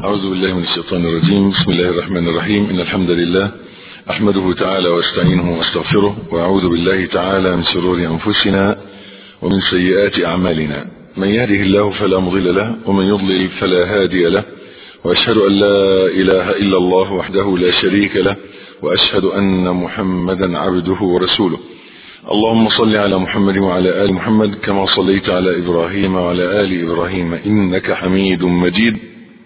أعوذ بالله من الشيطان الرجيم بسم الله الرحمن الرحيم إن الحمد لله أحمده تعالى واستعينه واستغفره وأعوذ بالله تعالى من شرور أنفسنا ومن سيئات أعمالنا من يهده الله فلا مضل له ومن يضلل فلا هادي له وأشهد أن لا إله إلا الله وحده لا شريك له وأشهد أن محمدا عبده ورسوله اللهم صل على محمد وعلى آل محمد كما صليت على إبراهيم وعلى آل إبراهيم إنك حميد مجيد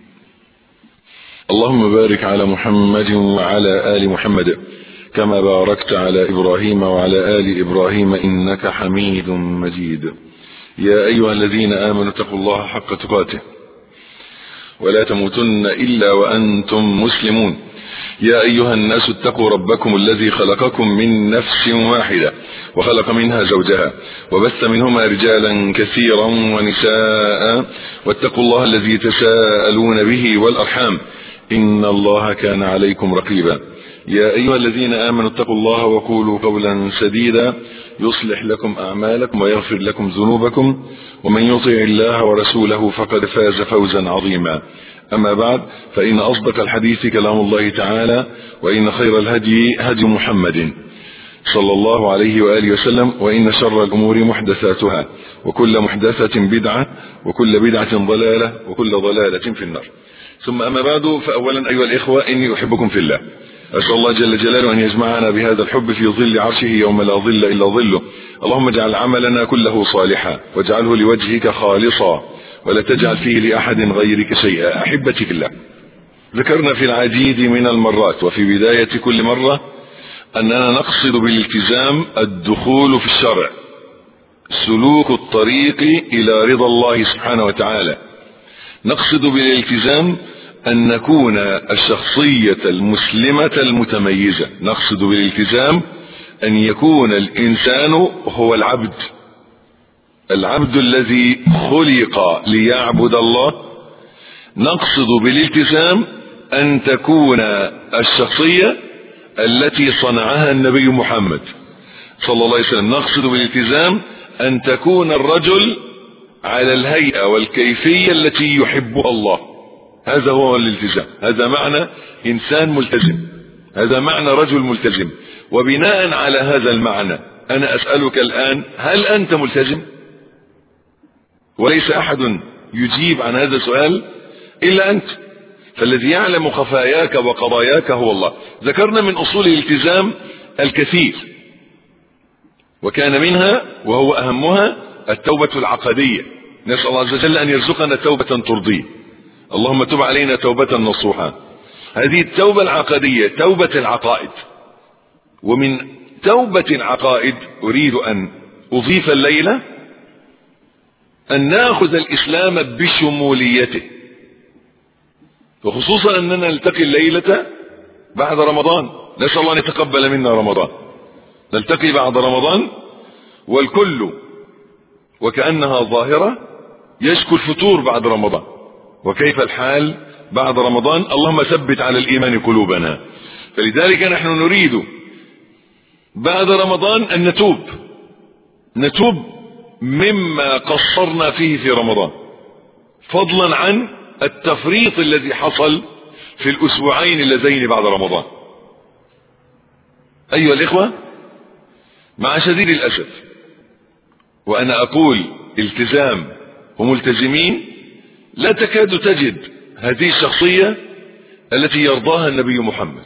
اللهم بارك على محمد وعلى آل محمد كما باركت على إبراهيم وعلى آل إبراهيم إنك حميد مجيد يا أيها الذين آمنوا اتقوا الله حق تقاته ولا تموتن إلا وأنتم مسلمون يا أيها الناس اتقوا ربكم الذي خلقكم من نفس واحدة وخلق منها زوجها وبث منهما رجالا كثيرا ونساء واتقوا الله الذي تساءلون به والأرحام إن الله كان عليكم رقيبا يا أيها الذين آمنوا اتقوا الله وقولوا قولا سديدا يصلح لكم أعمالكم ويغفر لكم ذنوبكم ومن يطع الله ورسوله فقد فاز فوزا عظيما أما بعد فإن أصدق الحديث كلام الله تعالى وإن خير الهدي هدي محمد صلى الله عليه وآله وسلم وإن شر الأمور محدثاتها وكل محدثة بدعة وكل بدعة ضلالة وكل ضلالة في النار ثم أما بعد فأولا أيها الإخوة إني أحبكم في الله أسأل الله جل جلاله أن يجمعنا بهذا الحب في ظل عرشه يوم لا ظل إلا ظله اللهم اجعل عملنا كله صالحا واجعله لوجهك خالصا ولا تجعل فيه لأحد غيرك شيئا أحبتي في الله ذكرنا في العديد من المرات وفي بداية كل مرة أننا نقصد بالالتزام الدخول في الشرع سلوك الطريق إلى رضا الله سبحانه وتعالى نقصد بالالتزام أن نكون الشخصية المسلمة المتميزة نقصد بالالتزام أن يكون الإنسان هو العبد العبد الذي خلق ليعبد الله نقصد بالالتزام أن تكون الشخصية التي صنعها النبي محمد صلى الله عليه وسلم نقصد بالالتزام أن تكون الرجل على الهيئة والكيفية التي يحبها الله هذا هو الالتزام هذا معنى إنسان ملتزم هذا معنى رجل ملتزم وبناء على هذا المعنى أنا أسألك الآن هل أنت ملتزم وليس أحد يجيب عن هذا السؤال إلا أنت فالذي يعلم خفاياك وقضاياك هو الله ذكرنا من أصول الالتزام الكثير وكان منها وهو أهمها التوبة العقدية نسأل الله عز وجل أن يرزقنا توبة ترضيه اللهم تب علينا توبة نصوحا هذه التوبة العقدية توبة العقائد ومن توبة العقائد أريد أن أضيف الليلة أن نأخذ الإسلام بشموليته وخصوصا أننا نلتقي الليلة بعد رمضان نسأل الله أن يتقبل منا رمضان نلتقي بعد رمضان والكل وكأنها ظاهرة يشكو الفتور بعد رمضان وكيف الحال بعد رمضان اللهم ثبت على الإيمان قلوبنا فلذلك نحن نريد بعد رمضان أن نتوب نتوب مما قصرنا فيه في رمضان فضلا عن التفريط الذي حصل في الأسبوعين اللذين بعد رمضان أيها الإخوة مع شديد الأسف وأنا أقول التزام وملتزمين لا تكاد تجد هذه الشخصية التي يرضاها النبي محمد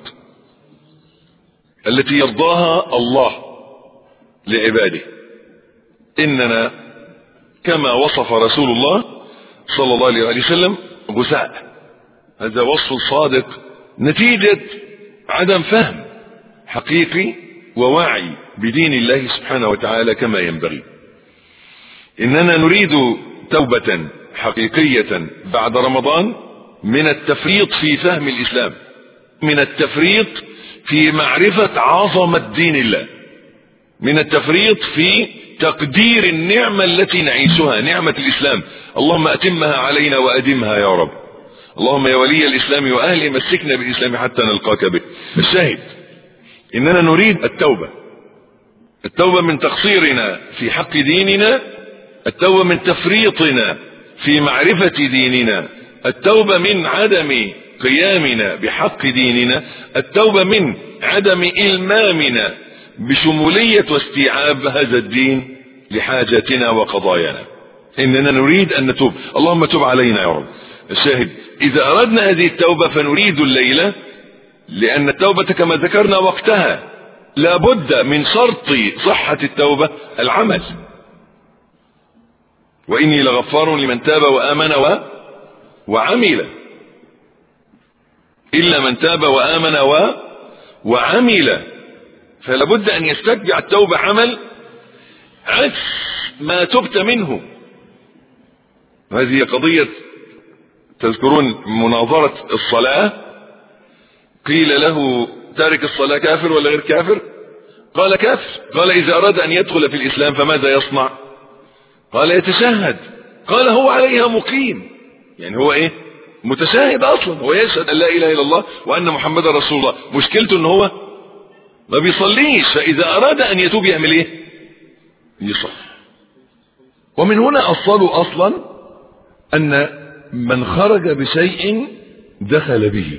التي يرضاها الله لعباده إننا كما وصف رسول الله صلى الله عليه وسلم غثاء هذا وصف صادق نتيجة عدم فهم حقيقي وواعي بدين الله سبحانه وتعالى كما ينبغي إننا نريد توبة حقيقية بعد رمضان من التفريط في فهم الإسلام من التفريط في معرفة عظمة دين الله من التفريط في تقدير النعمة التي نعيشها نعمة الإسلام اللهم أتمها علينا وأدمها يا رب اللهم يا ولي الإسلام وأهله مسكنا بالإسلام حتى نلقاك به الشاهد إننا نريد التوبة التوبة من تقصيرنا في حق ديننا التوبة من تفريطنا في معرفة ديننا التوبة من عدم قيامنا بحق ديننا التوبة من عدم إلمامنا بشمولية واستيعاب هذا الدين لحاجاتنا وقضايانا إننا نريد أن نتوب اللهم تب علينا يا رب الشاهد إذا أردنا هذه التوبة فنريد الليلة لأن التوبة كما ذكرنا وقتها لابد من شرط صحة التوبة العمل وإني لغفار لمن تاب وآمن و... وعمل إلا من تاب وآمن و... وعمل فلابد أن يستتبع التوبة عمل عكس ما تبت منه هذه قضية تذكرون مناظرة الصلاة قيل له تارك الصلاة كافر ولا غير كافر قال كافر قال إذا أراد أن يدخل في الإسلام فماذا يصنع قال يتشهد قال هو عليها مقيم يعني هو ايه متشاهد اصلا هو يشهد ان لا اله الا الله وان محمدا رسول الله مشكلته ان هو ما بيصليش فاذا اراد ان يتوب يعمل ايه يصلي ومن هنا اصلوا اصلا ان من خرج بشيء دخل به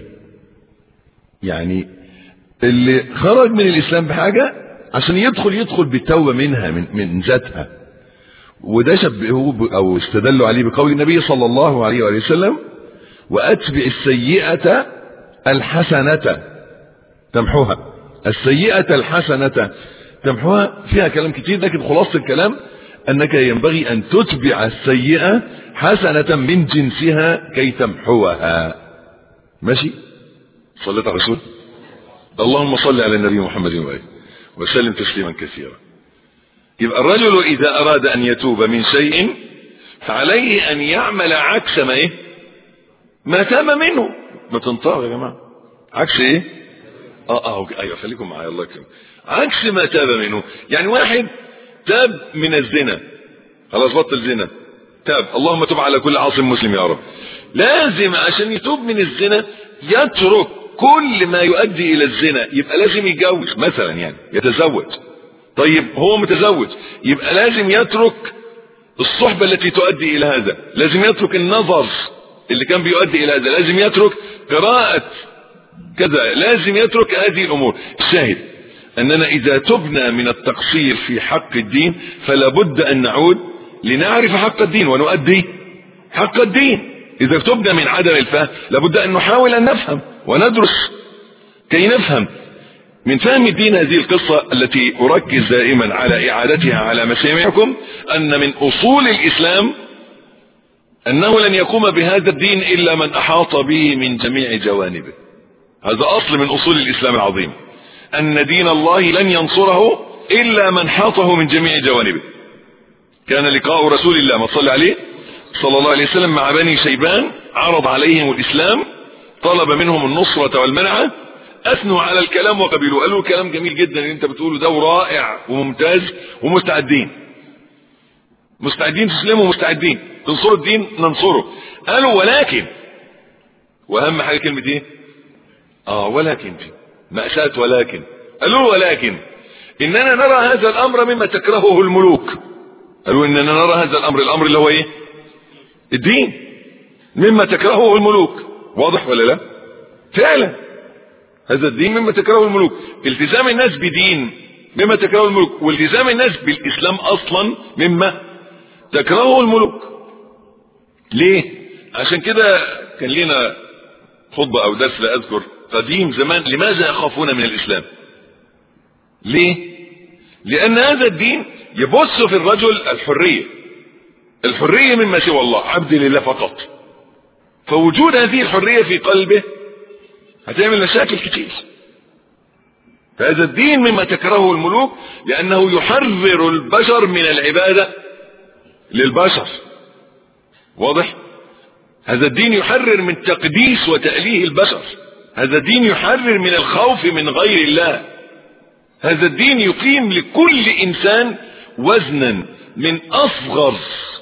يعني اللي خرج من الاسلام بحاجه عشان يدخل يدخل بالتوبه منها من, من ذاتها وده شبهوه او استدلوا عليه بقول النبي صلى الله عليه وآله وسلم واتبع السيئة الحسنة تمحوها السيئة الحسنة تمحوها فيها كلام كتير لكن خلاصة الكلام انك ينبغي ان تتبع السيئة حسنة من جنسها كي تمحوها ماشي صليت على الرسول اللهم صل على النبي محمد وآله وسلم تسليما كثيرا يبقى الرجل إذا أراد أن يتوب من شيء فعليه أن يعمل عكس ما إيه ما تاب منه ما تنطقوا يا جماعة عكس إيه آه آه أوكي. أيوة خليكم معايا الله يكرمك عكس ما تاب منه يعني واحد تاب من الزنا خلاص بطل زنا تاب اللهم تب على كل عاصم مسلم يا رب لازم عشان يتوب من الزنا يترك كل ما يؤدي إلى الزنا يبقى لازم يتجوز مثلا يعني يتزوج طيب هو متزوج يبقى لازم يترك الصحبة التي تؤدي إلى هذا لازم يترك النظر اللي كان بيؤدي إلى هذا لازم يترك قراءة كذا لازم يترك هذه الأمور الشاهد أننا إذا تبنا من التقصير في حق الدين فلا بد أن نعود لنعرف حق الدين ونؤدي حق الدين إذا تبنا من عدم الفهم لابد أن نحاول أن نفهم وندرس كي نفهم من فهم الدين هذه القصة التي أركز دائما على إعادتها على مسامعكم أن من أصول الإسلام أنه لن يقوم بهذا الدين إلا من أحاط به من جميع جوانبه هذا أصل من أصول الإسلام العظيم أن دين الله لن ينصره إلا من حاطه من جميع جوانبه كان لقاء رسول الله ما صلى عليه صلى الله عليه وسلم مع بني شيبان عرض عليهم الإسلام طلب منهم النصرة والمنعة اثنوا على الكلام وقبلوا قالوا كلام جميل جدا اللي انت بتقوله ده ورائع وممتاز ومستعدين مستعدين تسلموا مستعدين تنصروا الدين ننصره قالوا ولكن واهم حاجه كلمه ايه اه ولكن دي مأساة ولكن قالوا ولكن اننا نرى هذا الامر مما تكرهه الملوك قالوا اننا نرى هذا الامر الامر اللي هو ايه الدين مما تكرهه الملوك واضح ولا لا فعلا هذا الدين مما تكرهه الملوك التزام الناس بدين مما تكرهه الملوك والتزام الناس بالاسلام اصلا مما تكرهه الملوك ليه عشان كده كان لنا خطبة او درس لا اذكر قديم زمان لماذا يخافون من الاسلام ليه لان هذا الدين يبص في الرجل الحرية الحرية مما سوى الله عبد لله فقط فوجود هذه الحرية في قلبه هتعمل مشاكل كتير فهذا الدين مما تكرهه الملوك لأنه يحرر البشر من العبادة للبشر واضح هذا الدين يحرر من تقديس وتأليه البشر هذا الدين يحرر من الخوف من غير الله هذا الدين يقيم لكل إنسان وزنا من أصغر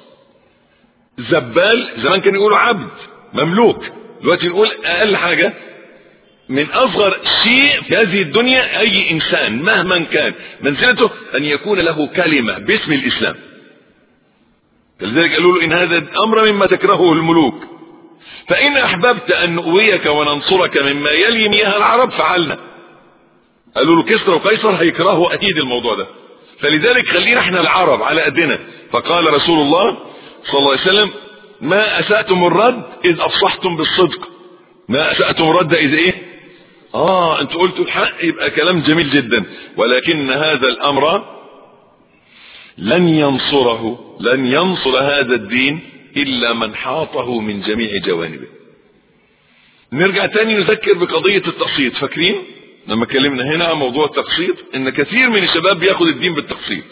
زبال زمان كانوا يقولوا عبد مملوك دلوقتي نقول أقل حاجة من اصغر شيء في هذه الدنيا اي انسان مهما كان منزلته ان يكون له كلمة باسم الاسلام لذلك قالوا له ان هذا الامر مما تكرهه الملوك فإن أحببت أن نؤويك وننصرك مما يلي مياه العرب فعلنا قالوا له كسرى وقيصر هيكرهوا أكيد الموضوع ده فلذلك خلينا احنا العرب على قدنا فقال رسول الله صلى الله عليه وسلم ما أسأتم الرد إذ أفصحتم بالصدق ما أسأتم الرد إذ إيه آه أنتوا قلتوا الحق يبقى كلام جميل جدا ولكن هذا الأمر لن ينصره لن ينصر هذا الدين إلا من حاطه من جميع جوانبه نرجع تاني نذكر بقضية التقسيط فاكرين لما اتكلمنا هنا عن موضوع التقسيط ان كثير من الشباب بياخد الدين بالتقسيط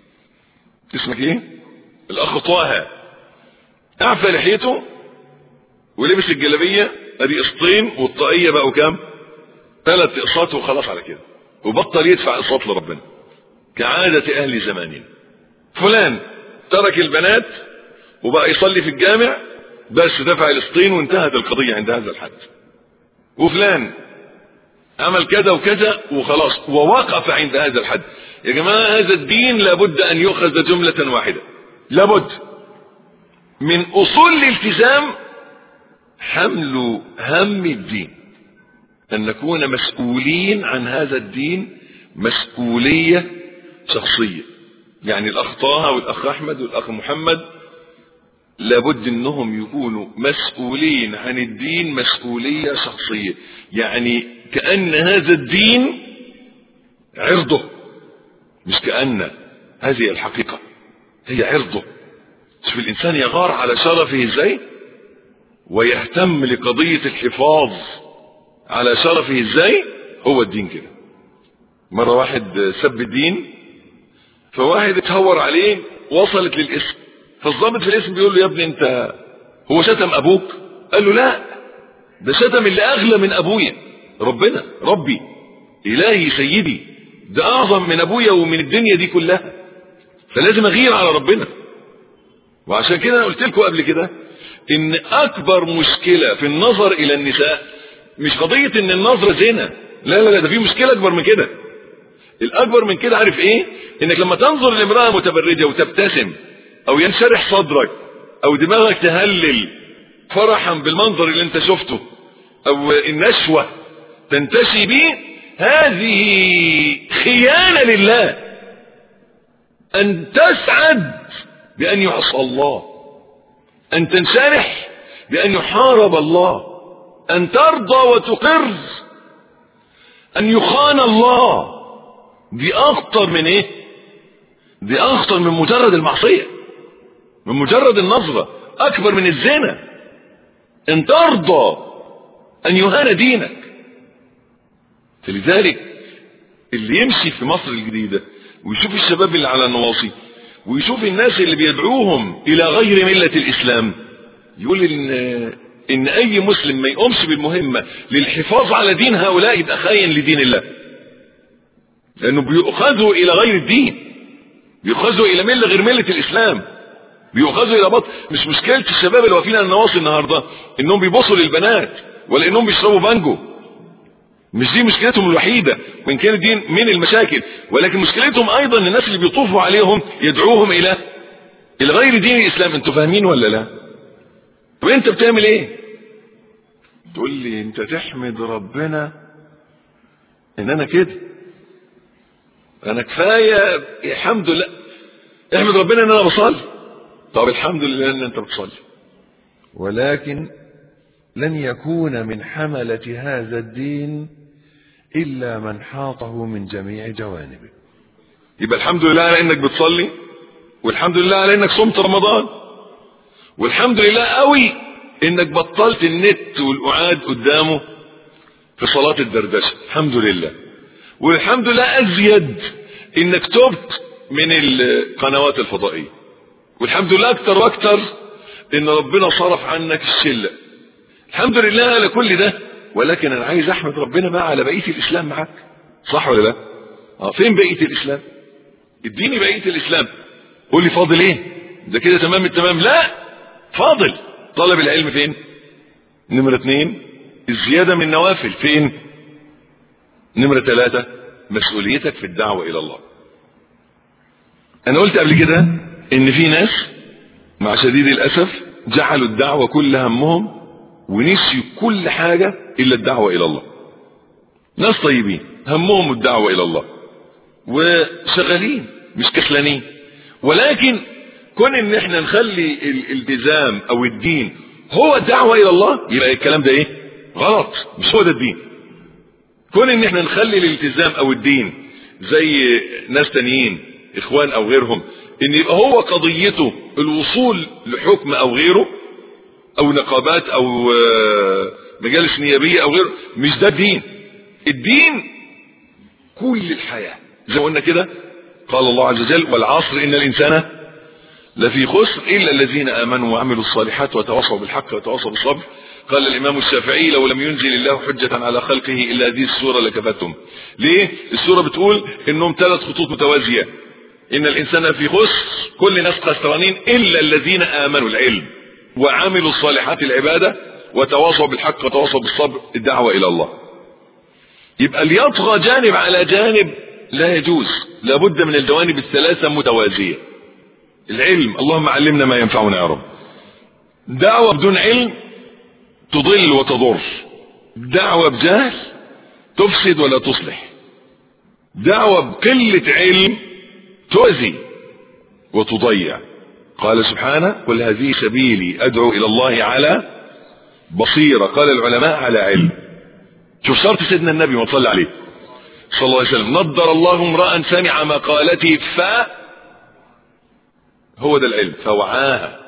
اسمك ايه الاخ طه اعفى لحيته ولبس الجلابيه ادي قسطين والطاقيه بقوا كام ثلاث اقساط وخلاص على كده وبطل يدفع اقساط لربنا كعاده اهل زماننا فلان ترك البنات وبقى يصلي في الجامع بس دفع القسطين وانتهت القضيه عند هذا الحد وفلان عمل كذا وكذا وخلاص ووقف عند هذا الحد يا جماعة هذا الدين لابد أن يؤخذ جملة واحدة لابد من أصول الالتزام حمل هم الدين أن نكون مسؤولين عن هذا الدين مسؤولية شخصية يعني الأخ طه والأخ أحمد والأخ محمد لابد انهم يكونوا مسؤولين عن الدين مسؤولية شخصية يعني كأن هذا الدين عرضه مش كأن هذه الحقيقة هي عرضه شوف الإنسان يغار على شرفه ازاي ويهتم لقضية الحفاظ على شرفه ازاي هو الدين كده مرة واحد سب الدين فواحد اتهور عليه وصلت للاسم فالضابط في الاسم بيقول له يا ابني انت هو شتم ابوك قال له لا ده شتم اللي اغلى من ابويا ربنا ربي الهي سيدي ده اعظم من ابويا ومن الدنيا دي كلها فلازم اغير على ربنا وعشان كده انا قلت لكم قبل كده ان اكبر مشكلة في النظر الى النساء مش قضية ان النظر زنا لا لا لا ده في مشكلة اكبر من كده الاكبر من كده عارف ايه انك لما تنظر لامرأة متبرجة وتبتسم او ينشرح صدرك او دماغك تهلل فرحا بالمنظر اللي انت شفته او النشوة تنتشي به هذه خيانة لله ان تسعد بان يعصى الله ان تنشرح بان يحارب الله ان ترضى وتقر ان يخان الله دي اخطر من ايه دي اخطر من مجرد المعصيه من مجرد النظرة أكبر من الزنا إن ترضى أن يهان دينك فلذلك اللي يمشي في مصر الجديدة ويشوف الشباب اللي على النواصي ويشوف الناس اللي بيدعوهم إلى غير ملة الإسلام يقول إن, إن أي مسلم ما يقومش بالمهمة للحفاظ على دين هؤلاء يبقى خاين لدين الله لأنه بيؤخذوا إلى غير الدين بيؤخذوا إلى ملة غير ملة الإسلام بيؤخذوا الى بطن مش مشكله الشباب اللي واقفين على النواصي النهارده انهم بيبصوا للبنات ولا انهم بيشربوا بانجو مش دي مشكلتهم الوحيده وان كانت دي من المشاكل ولكن مشكلتهم ايضا الناس اللي بيطوفوا عليهم يدعوهم الى الى غير دين الاسلام انتوا فاهمين ولا لا طب انت بتعمل ايه تقول لي انت تحمد ربنا ان انا كده انا كفايه الحمد لله احمد ربنا ان انا بصلي طب الحمد لله ان انت بتصلي ولكن لن يكون من حملة هذا الدين إلا من حاطه من جميع جوانبه يبقى الحمد لله على انك بتصلي والحمد لله على انك صمت رمضان والحمد لله قوي انك بطلت النت والقعاد قدامه في صلاة الدردشة الحمد لله والحمد لله ازيد انك تبت من القنوات الفضائية والحمد لله اكتر واكتر ان ربنا صرف عنك الشلة الحمد لله على كل ده ولكن انا عايز احمد ربنا بقى على بقية الاسلام معاك صح ولا لا اه فين بقية الاسلام اديني بقية الاسلام قول لي فاضل ايه ده كده تمام التمام لا فاضل طلب العلم فين نمرة اتنين الزيادة من النوافل فين نمرة ثلاثة مسؤوليتك في الدعوة الى الله انا قلت قبل كده ان في ناس مع شديد الاسف جعلوا الدعوة كل همهم ونسيوا كل حاجة إلا الدعوة إلى الله ناس طيبين همهم الدعوة إلى الله وشغالين مش كسلانين ولكن كون ان احنا نخلي الالتزام او الدين هو الدعوة الى الله يبقى الكلام ده ايه غلط مش هو ده الدين كون ان احنا نخلي الالتزام او الدين زي ناس تانيين اخوان او غيرهم ان يبقى هو قضيته الوصول لحكم او غيره او نقابات او مجالس نيابية او غيره مش ده الدين الدين كل الحياة زي ما قلنا كده قال الله عز وجل والعصر ان الانسان لفي خسر الا الذين امنوا وعملوا الصالحات وتواصوا بالحق وتواصوا بالصبر قال الامام الشافعي لو لم ينزل الله حجة على خلقه الا هذه السورة لكفتهم ليه السورة بتقول انهم ثلاث خطوط متوازية ان الانسان في خسر كل الناس خسرانين الا الذين امنوا العلم وعملوا الصالحات العبادة وتواصوا بالحق وتواصوا بالصبر الدعوة الى الله يبقى ليطغى جانب على جانب لا يجوز لابد من الجوانب الثلاثة متوازية العلم اللهم علمنا ما ينفعنا يا رب دعوة بدون علم تضل وتضر دعوة بجهل تفسد ولا تصلح دعوة بقلة علم تؤذي وتضيع قال سبحانه قل هذه سبيلي أدعو إلى الله على بصيرة قال العلماء على علم شوف شرط سيدنا النبي ما صلى عليه صلى الله عليه وسلم نضر الله امرأ سمع مقالتي ف هو ده العلم فوعاها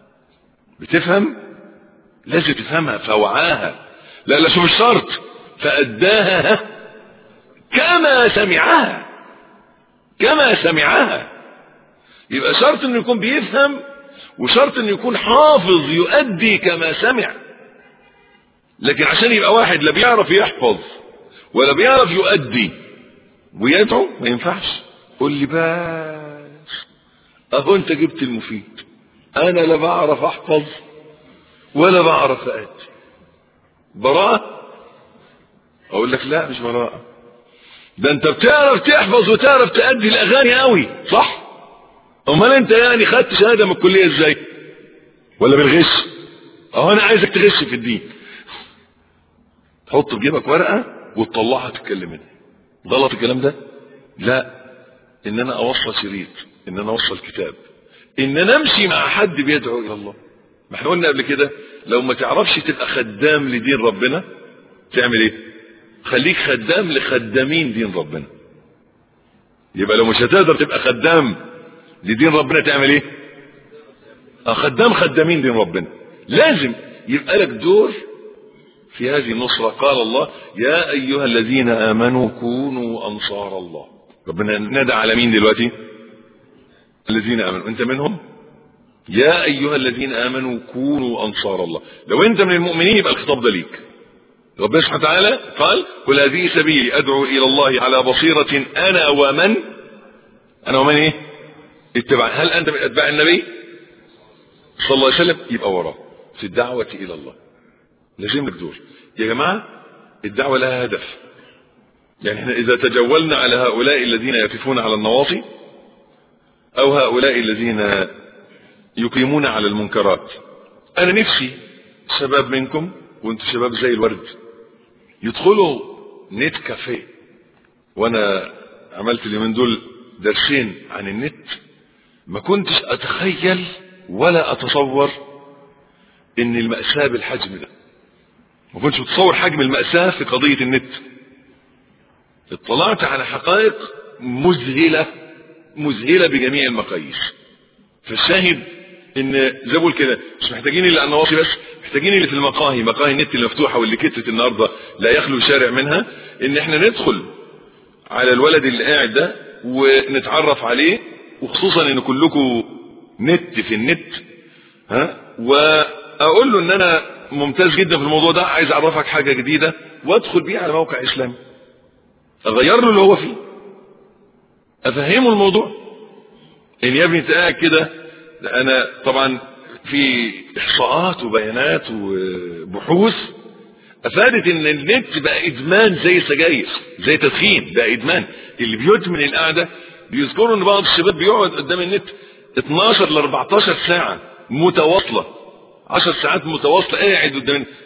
بتفهم لازم تفهمها فوعاها لا لا شوف الشرط فأداها كما سمعها كما سمعها يبقى شرط انه يكون بيفهم وشرط انه يكون حافظ يؤدي كما سمع لكن عشان يبقى واحد لا بيعرف يحفظ ولا بيعرف يؤدي ويدعو ما ينفعش قول لي بس اهو انت جبت المفيد انا لا بعرف احفظ ولا بعرف ادي براءة اقول لك لا مش براءة ده انت بتعرف تحفظ وتعرف تأدي الاغاني قوي صح امال انت يعني خدت شهادة من الكلية ازاي ولا بالغش اهو انا عايزك تغش في الدين تحط في جيبك ورقة وتطلعها تتكلم منها غلط الكلام ده لا ان انا اوصل شريط ان انا اوصل كتاب ان انا امشي مع حد بيدعو الى الله ما احنا قلنا قبل كده لو ما تعرفش تبقى خدام لدين ربنا تعمل ايه خليك خدام لخدامين دين ربنا يبقى لو مش هتقدر تبقى خدام لدين ربنا تعمل ايه اه خدام خدامين دين ربنا لازم يبقى لك دور في هذه النصرة قال الله يا أيها الذين آمنوا كونوا أنصار الله ربنا نادى على مين دلوقتي الذين آمنوا أنت منهم يا أيها الذين آمنوا كونوا أنصار الله لو أنت من المؤمنين يبقى الخطاب ده ليك ربنا سبحانه وتعالى قال قل هذه سبيلي أدعو إلى الله على بصيرة أنا ومن أنا ومن إيه اتبع هل أنت من أتباع النبي صلى الله عليه وسلم يبقى وراه في الدعوة إلى الله لازم لك دور يا جماعة الدعوة لها هدف يعني احنا إذا تجولنا على هؤلاء الذين يقفون على النواصي أو هؤلاء الذين يقيمون على المنكرات أنا نفسي شباب منكم وانتم شباب زي الورد يدخلوا نت كافيه وانا عملت اليومين دول درسين عن النت ما كنتش اتخيل ولا اتصور ان المأساة بالحجم ده ما كنتش متصور حجم المأساة في قضية النت اطلعت على حقائق مذهلة مذهلة بجميع المقاييس فالشاهد ان زي بقول كده مش محتاجين اللي على النواصي بس محتاجين اللي في المقاهي مقاهي النت المفتوحة واللي كترت النهاردة لا يخلو شارع منها ان احنا ندخل على الولد اللي قاعد ده ونتعرف عليه وخصوصا ان كلكم نت في النت ها واقول له ان انا ممتاز جدا في الموضوع ده عايز اعرفك حاجة جديدة وادخل بيه على موقع اسلامي اغير له اللي هو فيه افهمه الموضوع ان يا ابني انت قاعد كده انا طبعا في احصاءات وبيانات وبحوث افادت ان النت بقى ادمان زي السجاير زي تدخين بقى ادمان اللي بيدمن القعده بيذكروا ان بعض الشباب بيقعد قدام النت 12 ل 14 ساعه متواصله 10 ساعات متواصله قاعد قدام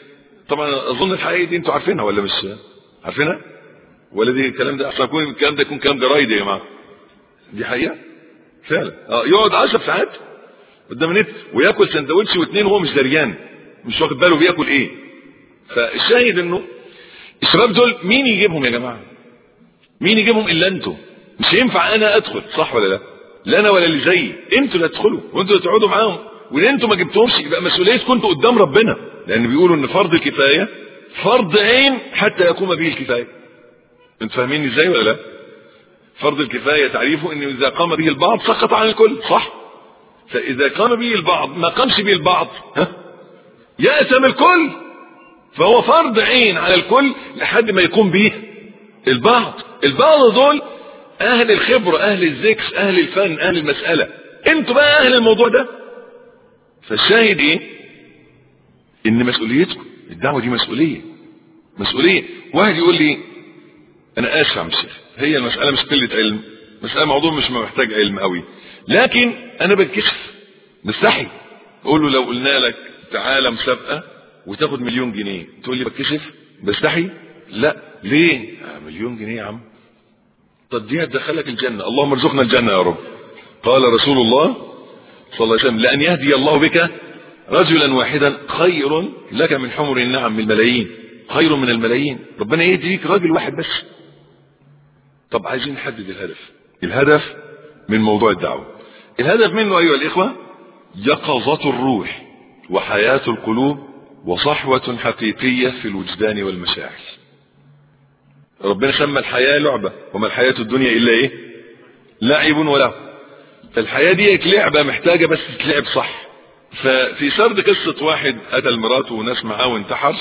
طبعا اظن الحقيقه دي انتوا عارفينها ولا مش عارفينها ولا دي الكلام ده اصلا يكون الكلام ده يكون كلام جرايد يا جماعه دي حقيقه فعلا اه يقعد 10 ساعات قدام النت وياكل سندوتش واثنين وهو مش دريان مش واخد باله بياكل ايه فالشاهد انه الشباب دول مين يجيبهم يا جماعه مين يجيبهم الا انتوا مش ينفع انا ادخل صح ولا لا لا انا ولا اللي زيي انتوا اللي تدخلوا وانتوا اللي تقعدوا معاهم وان انتوا ما جبتهمش يبقى مسؤوليتكم انتوا قدام ربنا لان بيقولوا ان فرض الكفايه فرض عين حتى يقوم به الكفايه انتوا فاهمين ازاي ولا لا فرض الكفايه تعريفه انه اذا قام به البعض سقط عن الكل صح فاذا قام به البعض ما قامش به البعض ها يأثم الكل فهو فرض عين على الكل لحد ما يقوم به البعض البعض دول اهل الخبرة اهل الذكر اهل الفن اهل المسألة انتوا بقى اهل الموضوع ده فالشاهد ايه ان مسؤوليتكم الدعوة دي مسؤولية مسؤولية واحد يقول لي انا اسف يا عم الشيخ هي المسألة مش قلة علم مسألة موضوع مش محتاج علم قوي لكن انا بتكشف مستحي اقول له لو قلنا لك تعالى مسابقة وتاخد مليون جنيه تقول لي بتكشف بستحي لا ليه آه مليون جنيه يا عم طب دي هتدخلك الجنة اللهم ارزقنا الجنة يا رب قال رسول الله صلى الله عليه وسلم لأن يهدي الله بك رجلا واحدا خير لك من حمر النعم من الملايين خير من الملايين ربنا يهدي بيك راجل واحد بس طب عايزين نحدد الهدف الهدف من موضوع الدعوة الهدف منه أيها الإخوة يقظة الروح وحياة القلوب وصحوة حقيقية في الوجدان والمشاعر ربنا سمى الحياة لعبة وما الحياة الدنيا إلا إيه لعب ولهو فالحياة دي لعبة محتاجة بس تلعب صح ففي سرد قصة واحد قتل مراته وناس معاه وانتحر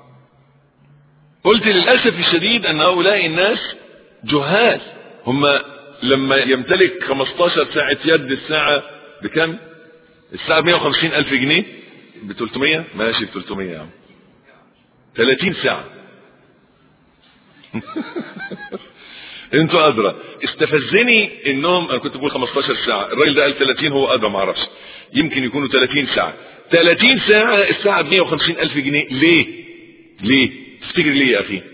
قلت للأسف الشديد أن هؤلاء الناس جهال هم لما يمتلك 15 ساعة يد الساعة بكم الساعة 150 ألف جنيه ب 300 ماشي ب 300 يا عم 30 ساعة انتوا ادرى استفزني انهم انا كنت بقول 15 ساعة الراجل ده قال 30 هو ادرى ما اعرفش يمكن يكونوا 30 ساعة 30 ساعة الساعة ب 150 الف جنيه ليه ليه تفتكر ليه يا اخي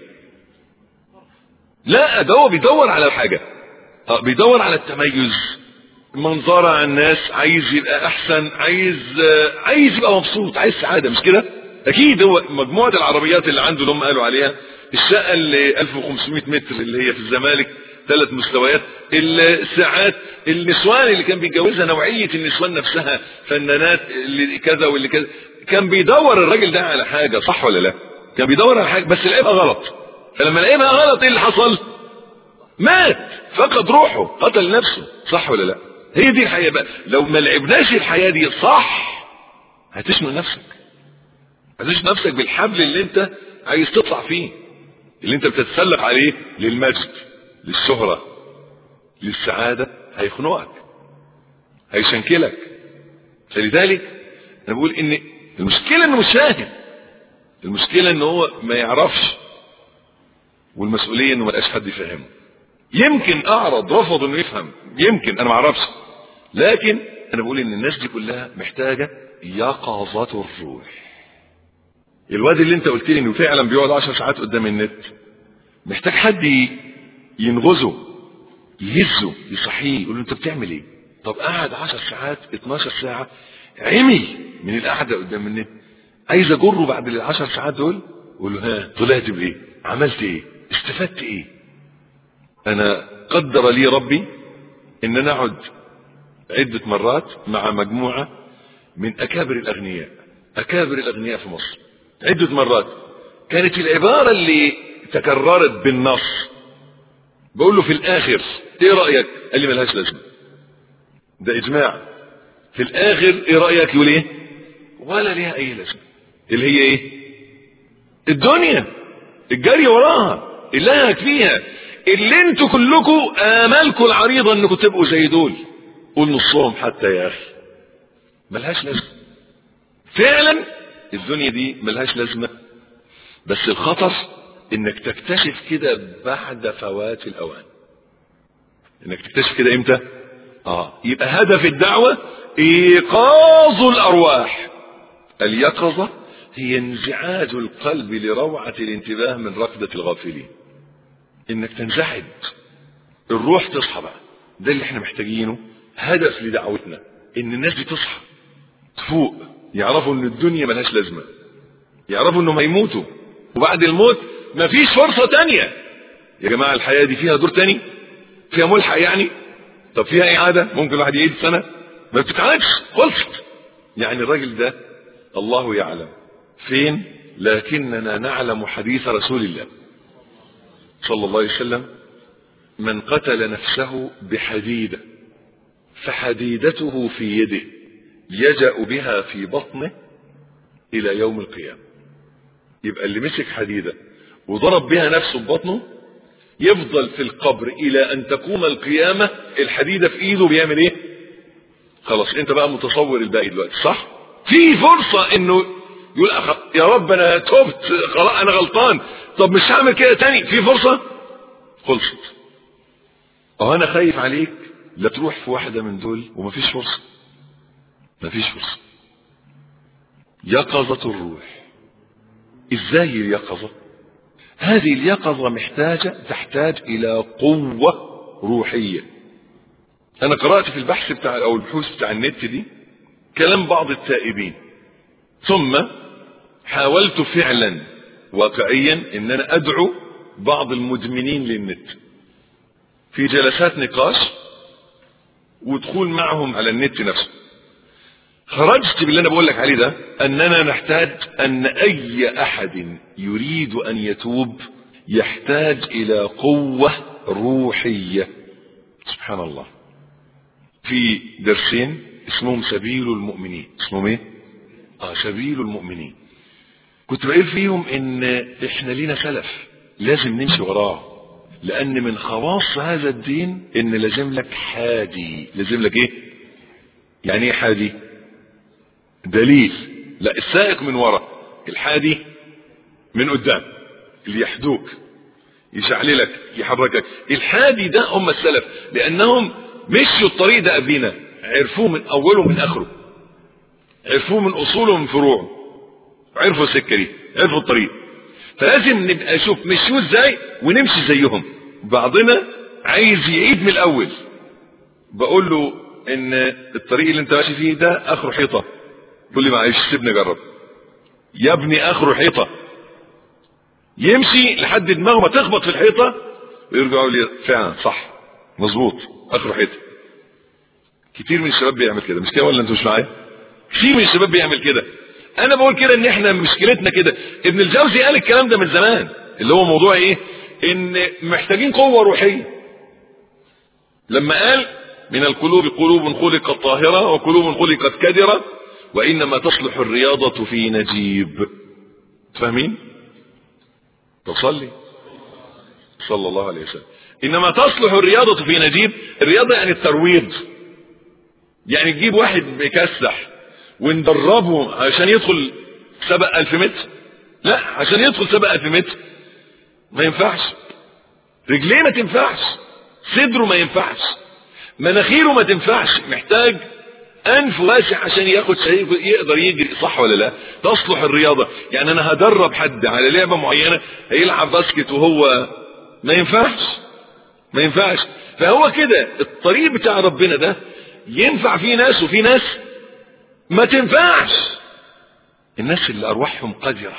لا ده هو بيدور على حاجة اه بيدور على التميز منظرة على الناس عايز يبقى احسن عايز آه عايز يبقى مبسوط عايز سعادة مش كده اكيد هو مجموعة العربيات اللي عنده اللي هم قالوا عليها الشقة اللي 1500 متر اللي هي في الزمالك ثلاث مستويات الساعات النسوان اللي كان بيتجوزها نوعية النسوان نفسها فنانات اللي كذا واللي كذا كان بيدور الراجل ده على حاجة صح ولا لا كان بيدور على حاجة بس لقيها غلط فلما لقيها غلط ايه اللي حصل مات فقد روحه قتل نفسه صح ولا لا هي دي الحياة بقى لو ما لعبناش الحياة دي صح هتشنق نفسك هتشنق نفسك بالحبل اللي انت عايز تطلع فيه اللي انت بتتسلق عليه للمجد للشهرة للسعادة هيخنقك هيشنكلك فلذلك انا بقول ان المشكلة انه مش فاهم المشكلة ان هو ما يعرفش والمسؤولية انه ما لقاش حد يفهمه يمكن اعرض رفض انه يفهم يمكن انا ما اعرفش لكن انا بقول ان الناس دي كلها محتاجة يقظة الروح الواد اللي انت قلت لي انه فعلا بيقعد 10 ساعات قدام النت محتاج حد ينغزه يهزه يصحيه يقول له انت بتعمل ايه طب قعد 10 ساعات 12 ساعة عمي من القعدة قدام النت عايز اجره بعد ال 10 ساعات دول قول له ها طلعت بايه عملت ايه استفدت ايه انا قدر لي ربي ان انا اقعد عدة مرات مع مجموعة من اكابر الاغنياء اكابر الاغنياء في مصر عدة مرات كانت العبارة اللي تكررت بالنص بقول له في الاخر ايه رأيك قال لي ملهاش لازمة ده اجماع في الاخر ايه رأيك يقول ايه ولا ليها اي لازمة اللي هي ايه الدنيا الجري وراها اللي فيها اللي انتوا كلكم امالكم العريضة انكم تبقوا زي دول قول نصهم حتى يا اخي ملهاش لازمة فعلا الدنيا دي ملهاش لازمة بس الخطر انك تكتشف كده بعد فوات الاوان انك تكتشف كده امتى اه يبقى هدف الدعوة ايقاظ الارواح اليقظة هي انزعاج القلب لروعة الانتباه من ركضة الغافلين انك تنزعج الروح تصحى بقى ده اللي احنا محتاجينه هدف لدعوتنا ان الناس دي تصحى تفوق يعرفوا ان الدنيا ملهاش لازمة يعرفوا انهم هيموتوا وبعد الموت مفيش فرصة تانية يا جماعة الحياة دي فيها دور تاني فيها ملحق يعني طب فيها اعادة ممكن الواحد يعيد سنة ما بتتعادش خلصت يعني الراجل ده الله يعلم فين لكننا نعلم حديث رسول الله صلى الله عليه وسلم من قتل نفسه بحديدة فحديدته في يده يجأ بها في بطنه إلى يوم القيامة يبقى اللي مسك حديدة وضرب بها نفسه ببطنه يفضل في القبر إلى أن تقوم القيامة الحديدة في إيده بيعمل إيه خلاص أنت بقى متصور الباقي دلوقتي صح في فرصة إنه يقول أخ... يا رب أنا تبت خلاص أنا غلطان طب مش هعمل كده تاني في فرصة خلصت أو أنا خايف عليك لا تروح في واحدة من دول ومفيش فرصة مفيش فرصة يقظة الروح ازاي اليقظة هذه اليقظة محتاجة تحتاج الى قوة روحية انا قرأت في البحث بتاع او البحوث بتاع النت دي كلام بعض التائبين ثم حاولت فعلا واقعيا ان انا ادعو بعض المدمنين للنت في جلسات نقاش ودخول معهم على النت نفسه خرجت باللي انا بقول لك عليه ده اننا نحتاج ان اي احد يريد ان يتوب يحتاج الى قوة روحية سبحان الله في درسين اسمهم سبيل المؤمنين اسمهم ايه اه سبيل المؤمنين كنت بقول فيهم ان احنا لينا سلف لازم نمشي وراه لان من خواص هذا الدين ان لازم لك حادي لازم لك ايه يعني ايه حادي دليل لا السائق من ورا الحادي من قدام اللي يحدوك يشعللك يحركك الحادي ده هم السلف لانهم مشوا الطريق ده قبلنا عرفوه من اوله من اخره عرفوه من اصوله ومن فروعه عرفوا السكه دي عرفوا الطريق فلازم نبقى نشوف مشوا ازاي ونمشي زيهم بعضنا عايز يعيد من الاول بقول له ان الطريق اللي انت ماشي فيه ده اخره حيطه يقول لي معلش سيبني اجرب يا ابني اخره حيطه يمشي لحد دماغه ما تخبط في الحيطه ويرجع يقول لي فعلا صح مظبوط اخره حيطه كتير من الشباب بيعمل كده مش كده ولا انتوا مش معايا كتير من الشباب بيعمل كده انا بقول كده ان احنا مشكلتنا كده ابن الجوزي قال الكلام ده من زمان اللي هو موضوع ايه ان محتاجين قوه روحيه لما قال من القلوب قلوب خلقت طاهره وقلوب خلقت كدره وإنما تصلح الرياضة في نجيب فاهمين تصلي صلى الله عليه وسلم إنما تصلح الرياضة في نجيب الرياضة يعني الترويض يعني تجيب واحد بيكسح وندربه عشان يدخل سبق ألف متر لا عشان يدخل سبق ألف متر ما ينفعش رجليه ما تنفعش صدره ما ينفعش مناخيره ما تنفعش محتاج انف واسع عشان ياخد شيء يقدر يجري صح ولا لا تصلح الرياضه يعني انا هدرب حد على لعبه معينه هيلعب باسكت وهو ما ينفعش ما ينفعش فهو كده الطريق بتاع ربنا ده ينفع فيه ناس وفي ناس ما تنفعش الناس اللي ارواحهم قذره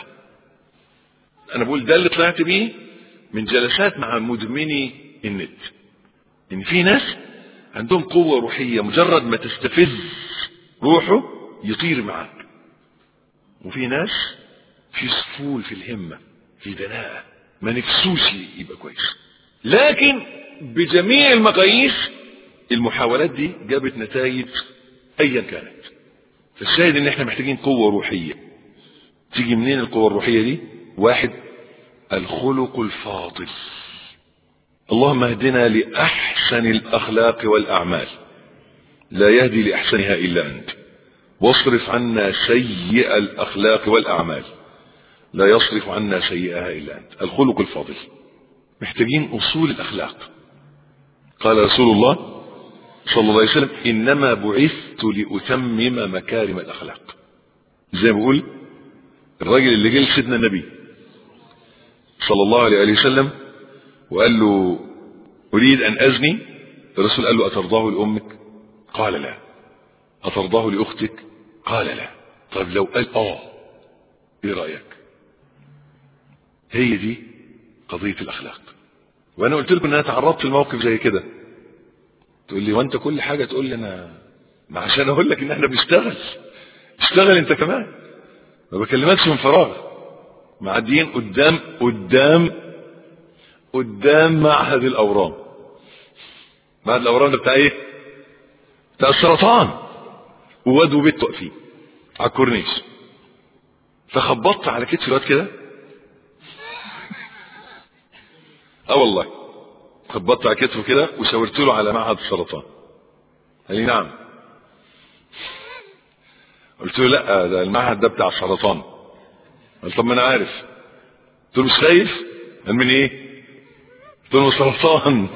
انا بقول ده اللي طلعت بيه من جلسات مع مدمني النت ان في ناس عندهم قوة روحية مجرد ما تستفز روحه يطير معك وفي ناس في سفول في الهمة في دناءة ما نفسوش يبقى كويس لكن بجميع المقاييس المحاولات دي جابت نتائج ايا كانت فالشاهد ان احنا محتاجين قوة روحية تيجي منين القوة الروحية دي واحد الخلق الفاضل اللهم اهدنا لأحسن الأخلاق والأعمال لا يهدي لأحسنها إلا أنت واصرف عنا سيء الأخلاق والأعمال لا يصرف عنا سيئها إلا أنت الخلق الفاضل محتاجين أصول الأخلاق قال رسول الله صلى الله عليه وسلم إنما بعثت لأتمم مكارم الأخلاق زي ما بقول الراجل اللي جه لسيدنا النبي صلى الله عليه وسلم وقال له اريد ان ازني الرسول قال له اترضاه لامك قال لا اترضاه لاختك قال لا طب لو قال اه ايه رايك هي دي قضيه الاخلاق وانا قلت لكم ان انا تعرضت لموقف زي كده تقول لي وانت كل حاجه تقول لي انا ما عشان اقول لك ان احنا بنشتغل اشتغل انت كمان ما بكلمكش من فراغ معديين قدام قدام قدام معهد الاورام معهد الاورام ده بتاع ايه بتاع السرطان وواد وبيت واقفين على الكورنيش فخبطت على كتف الواد كده اه والله خبطت على كتفه كده وشاورت له على معهد السرطان قال لي نعم قلت له لا ده المعهد ده بتاع السرطان قال طب ما انا عارف قلت له مش خايف قال من ايه قلت له سرطان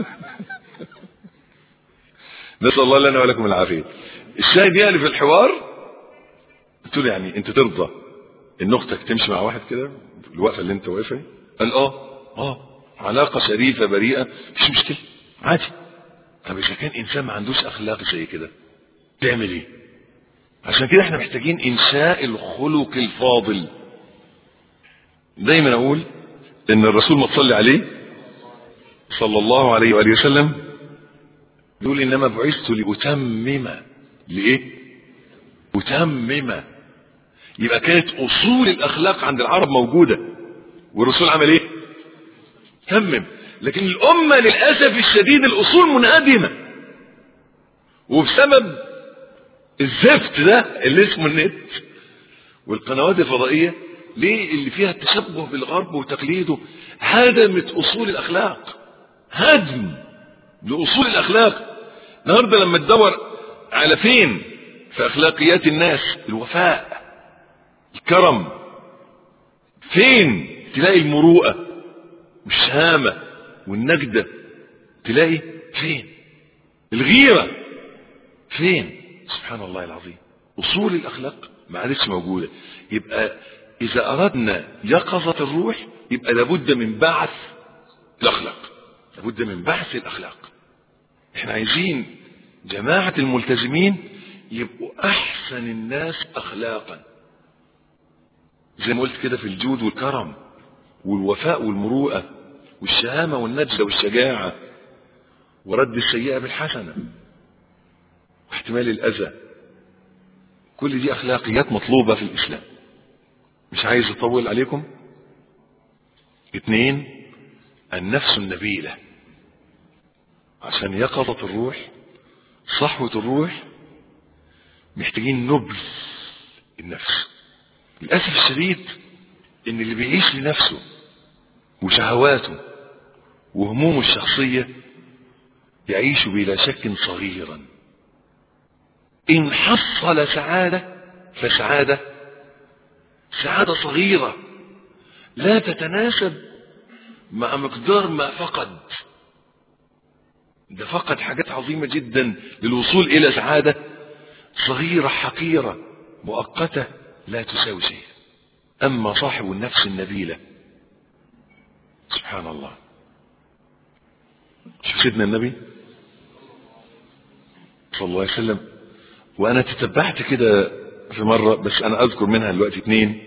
نسال الله لنا ولكم العافيه الشاهد يعني في الحوار قلت له يعني انت ترضى ان اختك تمشي مع واحد كده الوقفه اللي انت واقفها قال اه اه علاقه شريفه بريئه مش مشكله عادي طب اذا كان انسان ما عندوش اخلاق زي كده تعمل ايه عشان كده احنا محتاجين انشاء الخلق الفاضل دايما اقول ان الرسول ما تصلي عليه صلى الله عليه واله وسلم يقول انما بعثت لاتمم لايه اتمم يبقى كانت اصول الاخلاق عند العرب موجوده والرسول عمل ايه تمم لكن الامه للاسف الشديد الاصول منهدمه وبسبب الزفت ده اللي اسمه النت والقنوات الفضائيه ليه اللي فيها التشبه بالغرب وتقليده هدمت اصول الاخلاق هدم لاصول الاخلاق النهارده لما تدور على فين في اخلاقيات الناس الوفاء الكرم فين تلاقي المروءه والشهامه والنجده تلاقي فين الغيره فين سبحان الله العظيم اصول الاخلاق ما عادتش موجوده يبقى اذا اردنا يقظه الروح يبقى لابد من بعث الاخلاق لابد من بعث الاخلاق احنا عايزين جماعه الملتزمين يبقوا احسن الناس اخلاقا زي ما قلت كده في الجود والكرم والوفاء والمروءه والشهامه والنجده والشجاعه ورد السيئه بالحسنه واحتمال الاذى كل دي اخلاقيات مطلوبه في الاسلام مش عايز اطول عليكم اتنين النفس النبيله عشان يقظه الروح صحوه الروح محتاجين نبذ النفس للاسف الشديد ان اللي بيعيش لنفسه وشهواته وهمومه الشخصيه يعيش بلا شك صغيرا إن حصل سعادة فسعادة سعادة صغيرة لا تتناسب مع مقدار ما فقد ده فقد حاجات عظيمة جدا للوصول إلى سعادة صغيرة حقيرة مؤقتة لا تساوي شيء أما صاحب النفس النبيلة سبحان الله شوف سيدنا النبي صلى الله عليه وسلم وانا تتبعت كده في مرة بس انا اذكر منها دلوقتي اتنين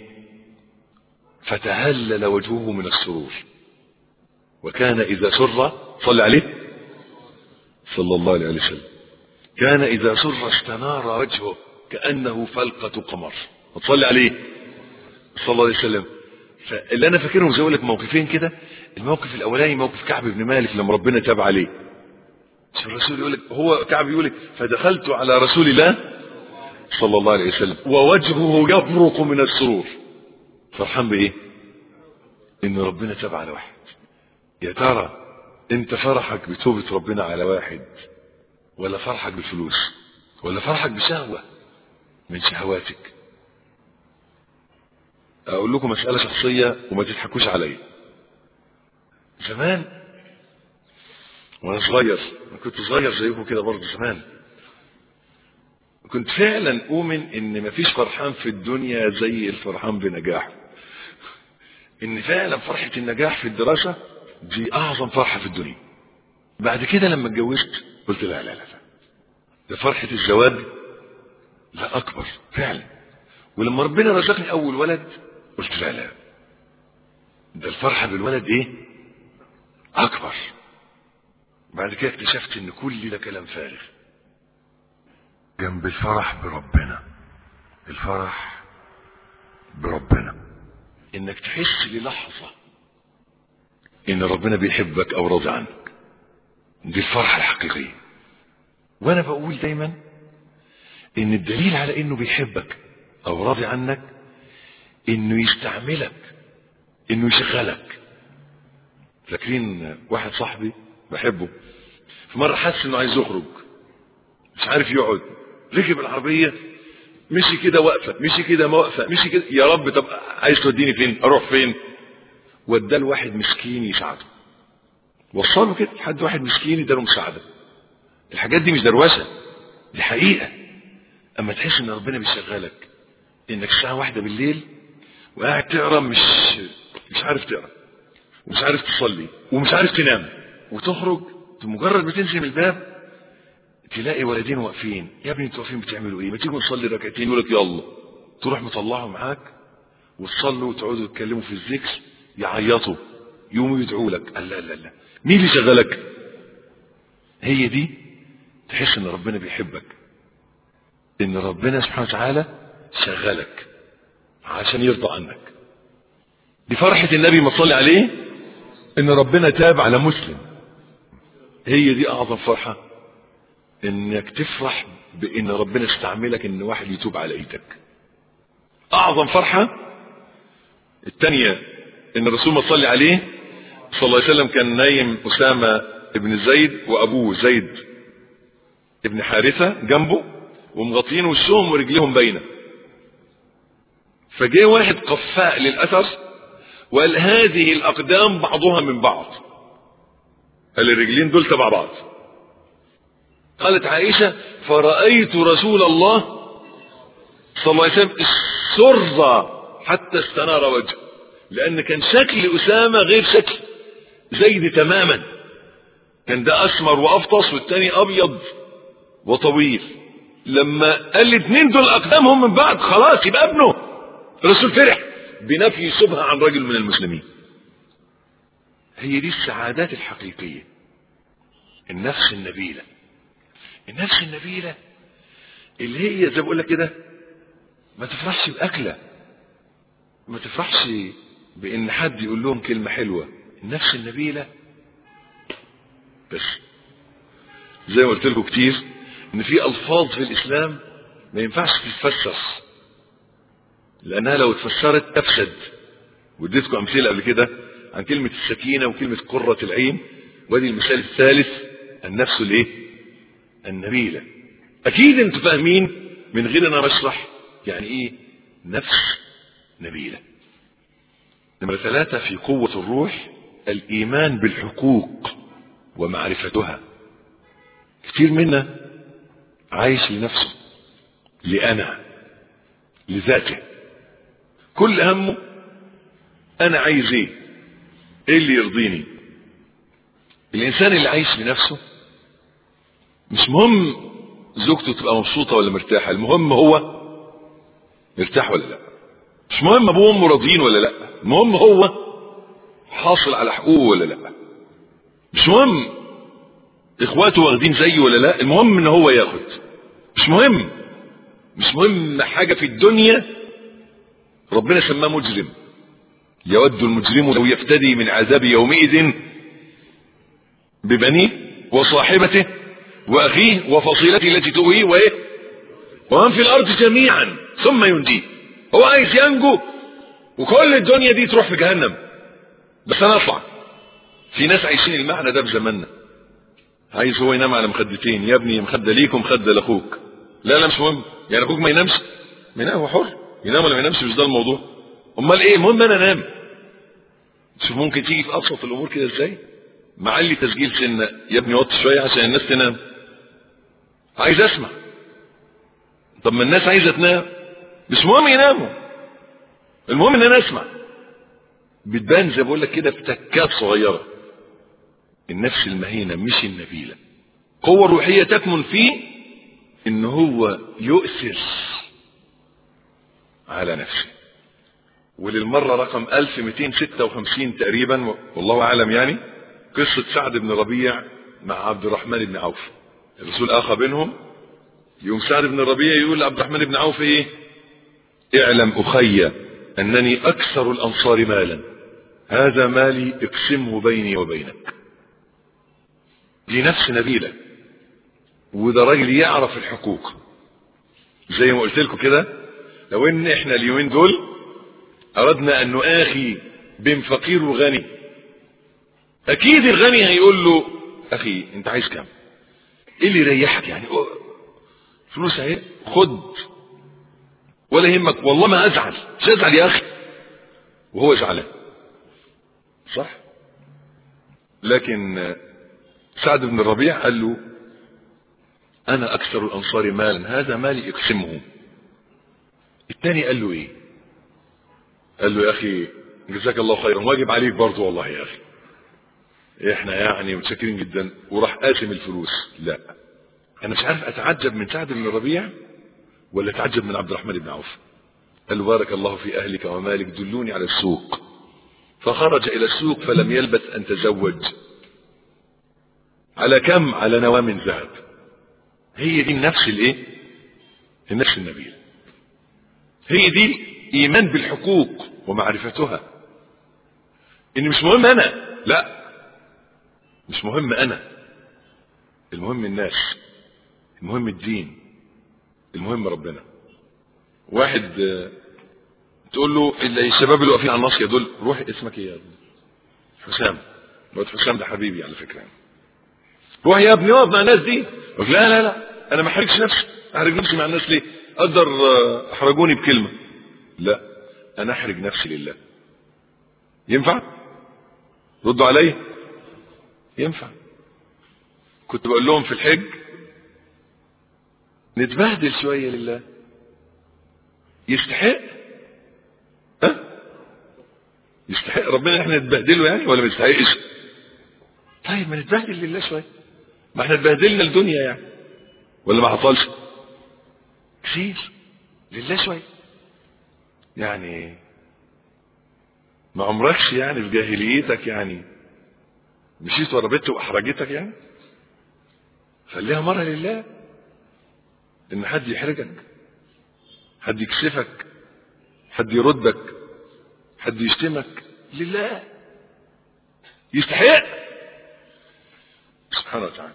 فتهلل وجهه من السرور وكان اذا سر صلى عليه صلى الله عليه وسلم كان اذا سر استنار وجهه كانه فلقة قمر وتصلي عليه صلى الله عليه وسلم فاللي انا فاكرهم زي اقول لك موقفين كده الموقف الاولاني موقف كعب بن مالك لما ربنا تاب عليه الرسول يقول لك هو كعب يقول لك فدخلت على رسول الله صلى الله عليه وسلم ووجهه يبرق من السرور فرحان بايه ان ربنا تاب على واحد يا ترى انت فرحك بتوبة ربنا على واحد ولا فرحك بالفلوس ولا فرحك بشهوة من شهواتك اقول لكم مسألة شخصية وما تضحكوش عليا زمان وانا صغير انا كنت صغير زيكم كده برضه زمان كنت فعلا اؤمن ان مفيش فرحان في الدنيا زي الفرحان بنجاحه ان فعلا فرحة النجاح في الدراسة دي اعظم فرحة في الدنيا بعد كده لما اتجوزت قلت لا لا لا لا ده فرحة الزواج لا اكبر فعلا ولما ربنا رزقني اول ولد قلت لا لا ده الفرحة بالولد ايه اكبر بعد كده اكتشفت ان كل ده كلام فارغ جنب الفرح بربنا الفرح بربنا انك تحس للحظة ان ربنا بيحبك او راضي عنك دي الفرحة الحقيقية وانا بقول دايما ان الدليل على انه بيحبك او راضي عنك انه يستعملك انه يشغلك فاكرين واحد صاحبي بحبه في مرة حس انه عايز يخرج مش عارف يقعد ركب العربية مشي كده واقفة مشي كده واقفة مشي كده يا رب طب عايز توديني فين اروح فين وداه لواحد مسكين يساعده وصله كده لحد واحد مسكين اداله مساعدة الحاجات دي مش دروشة دي حقيقة اما تحس ان ربنا بيشغلك انك الساعة واحدة بالليل وقاعد تقرا مش مش عارف تقرا ومش عارف تصلي ومش عارف تنام وتخرج بمجرد ما تنزل من الباب تلاقي ولدين واقفين يا ابني انتوا واقفين بتعملوا ايه ما تيجوا نصلي ركعتين يقول لك يلا تروح مطلعهم معاك وتصلوا وتقعدوا تتكلموا في الذكر يعيطوا يقوموا يدعوا لك قال لا لا لا مين اللي شغلك هي دي تحس ان ربنا بيحبك ان ربنا سبحانه وتعالى شغلك عشان يرضى عنك دي فرحة النبي ما صلي عليه ان ربنا تاب على مسلم هي دي اعظم فرحة انك تفرح بان ربنا استعملك ان واحد يتوب على ايدك اعظم فرحة التانية ان الرسول ما صلي عليه صلى الله عليه وسلم كان نايم اسامة ابن زيد وابوه زيد ابن حارثة جنبه ومغطين وشهم ورجلهم باينة فجاء واحد قفاء للاثر وقال هذه الاقدام بعضها من بعض قال الرجلين دول تبع بعض قالت عائشة فرأيت رسول الله صلى الله عليه وسلم سر حتى استنار وجهه لأن كان شكل أسامة غير شكل زيد تماما كان ده أسمر وأفطس والتاني أبيض وطويل لما قال الاثنين دول أقدامهم من بعض خلاص يبقى ابنه الرسول فرح بنفي شبهة عن رجل من المسلمين هي دي السعادات الحقيقية النفس النبيلة النفس النبيلة اللي هي زي بقول لك كده ما تفرحش بأكلة ما تفرحش بإن حد يقول لهم كلمة حلوة النفس النبيلة بس زي ما قلت لكم كتير ان في الفاظ في الاسلام ما ينفعش تتفسر لانها لو اتفسرت تفسد واديتكم امثله قبل كده عن كلمه السكينه وكلمه قره العين وادي المثال الثالث النفس الايه النبيله اكيد انتوا فاهمين من غير انا بشرح يعني ايه نفس نبيله نمرة ثلاثة في قوة الروح الإيمان بالحقوق ومعرفتها كتير منا عايش لنفسه لأنا لذاته كل همه أنا عايز إيه إيه اللي يرضيني الإنسان اللي عايش لنفسه مش مهم زوجته تبقى مبسوطة ولا مرتاحة المهم هو مرتاح ولا لا مش مهم ابوه وامه راضيين ولا لا المهم هو حاصل على حقوقه ولا لا مش مهم اخواته واخدين زيه ولا لا المهم ان هو ياخد مش مهم مش مهم حاجة في الدنيا ربنا سماه مجرم يود المجرم لو يفتدي من عذاب يومئذ ببنيه وصاحبته واخيه وفصيلته التي تؤويه وايه ومن في الارض جميعا ثم ينجيه هو عايز ينجو وكل الدنيا دي تروح في جهنم بس انا اطلع في ناس عايشين المعنى ده في زماننا عايز هو ينام على مخدتين يا ابني مخده ليك ومخده لاخوك لا لا مش مهم يعني اخوك ما ينامش ما ينام هو حر ينام ولا ما ينامش مش ده الموضوع امال ايه المهم انا انام شوف ممكن تيجي في ابسط الامور كده ازاي معلي تسجيل سنه يا ابني وطي شويه عشان الناس تنام عايز اسمع طب ما الناس عايزه تنام مش مهم يناموا المهم ان انا اسمع بتبان زي بقول لك كده في تكات صغيره النفس المهينه مش النبيله القوه الروحيه تكمن فيه ان هو يؤثر على نفسه وللمره رقم 1256 تقريبا والله اعلم يعني قصه سعد بن ربيع مع عبد الرحمن بن عوف الرسول اخى بينهم يوم سعد بن الربيع يقول لعبد الرحمن بن عوف ايه اعلم اخي انني اكثر الانصار مالا هذا مالي اقسمه بيني وبينك دي نفس نبيلة وده راجل يعرف الحقوق زي ما قلت لكم كده لو ان احنا اليومين دول اردنا ان نؤاخي بين فقير وغني اكيد الغني هيقول له اخي انت عايز كام ايه اللي يريحك يعني فلوس اهي خد ولا يهمك والله ما ازعل مش ازعل يا اخي وهو زعلان صح لكن سعد بن الربيع قال له انا اكثر الانصار مالا هذا مالي اقسمه الثاني قال له ايه قال له يا اخي جزاك الله خيرا واجب عليك برضه والله يا اخي احنا يعني متشكرين جدا وراح قاسم الفلوس لا انا مش عارف اتعجب من سعد بن الربيع ولا اتعجب من عبد الرحمن بن عوف قال له بارك الله في اهلك ومالك دلوني على السوق فخرج الى السوق فلم يلبث ان تزوج على كم على نواه من ذهب هي دي النفس الايه النفس النبيل هي دي ايمان بالحقوق ومعرفتها ان مش مهم انا لا مش مهم انا المهم الناس المهم الدين المهم ربنا واحد تقول له الشباب اللي واقفين على الناصيه دول روح اسمك ايه يا ابني حسام الواد حسام ده حبيبي على فكره يعني. روح يا ابني اقعد مع الناس دي قلت لا لا لا انا ما احرجش نفسي احرج نفسي مع الناس ليه اقدر احرجوني بكلمه لا انا احرج نفسي لله ينفع ردوا عليا ينفع كنت بقول لهم في الحج نتبهدل شويه لله يستحق ها يستحق ربنا احنا نتبهدله يعني ولا ما يستحقش طيب ما نتبهدل لله شويه ما احنا اتبهدلنا الدنيا يعني ولا ما حصلش كتير لله شويه يعني ما عمركش يعني في جاهليتك يعني مشيت ورا بنت واحرجتك يعني خليها مره لله ان حد يحرجك حد يكسفك حد يردك حد يشتمك لله يستحق سبحانه وتعالى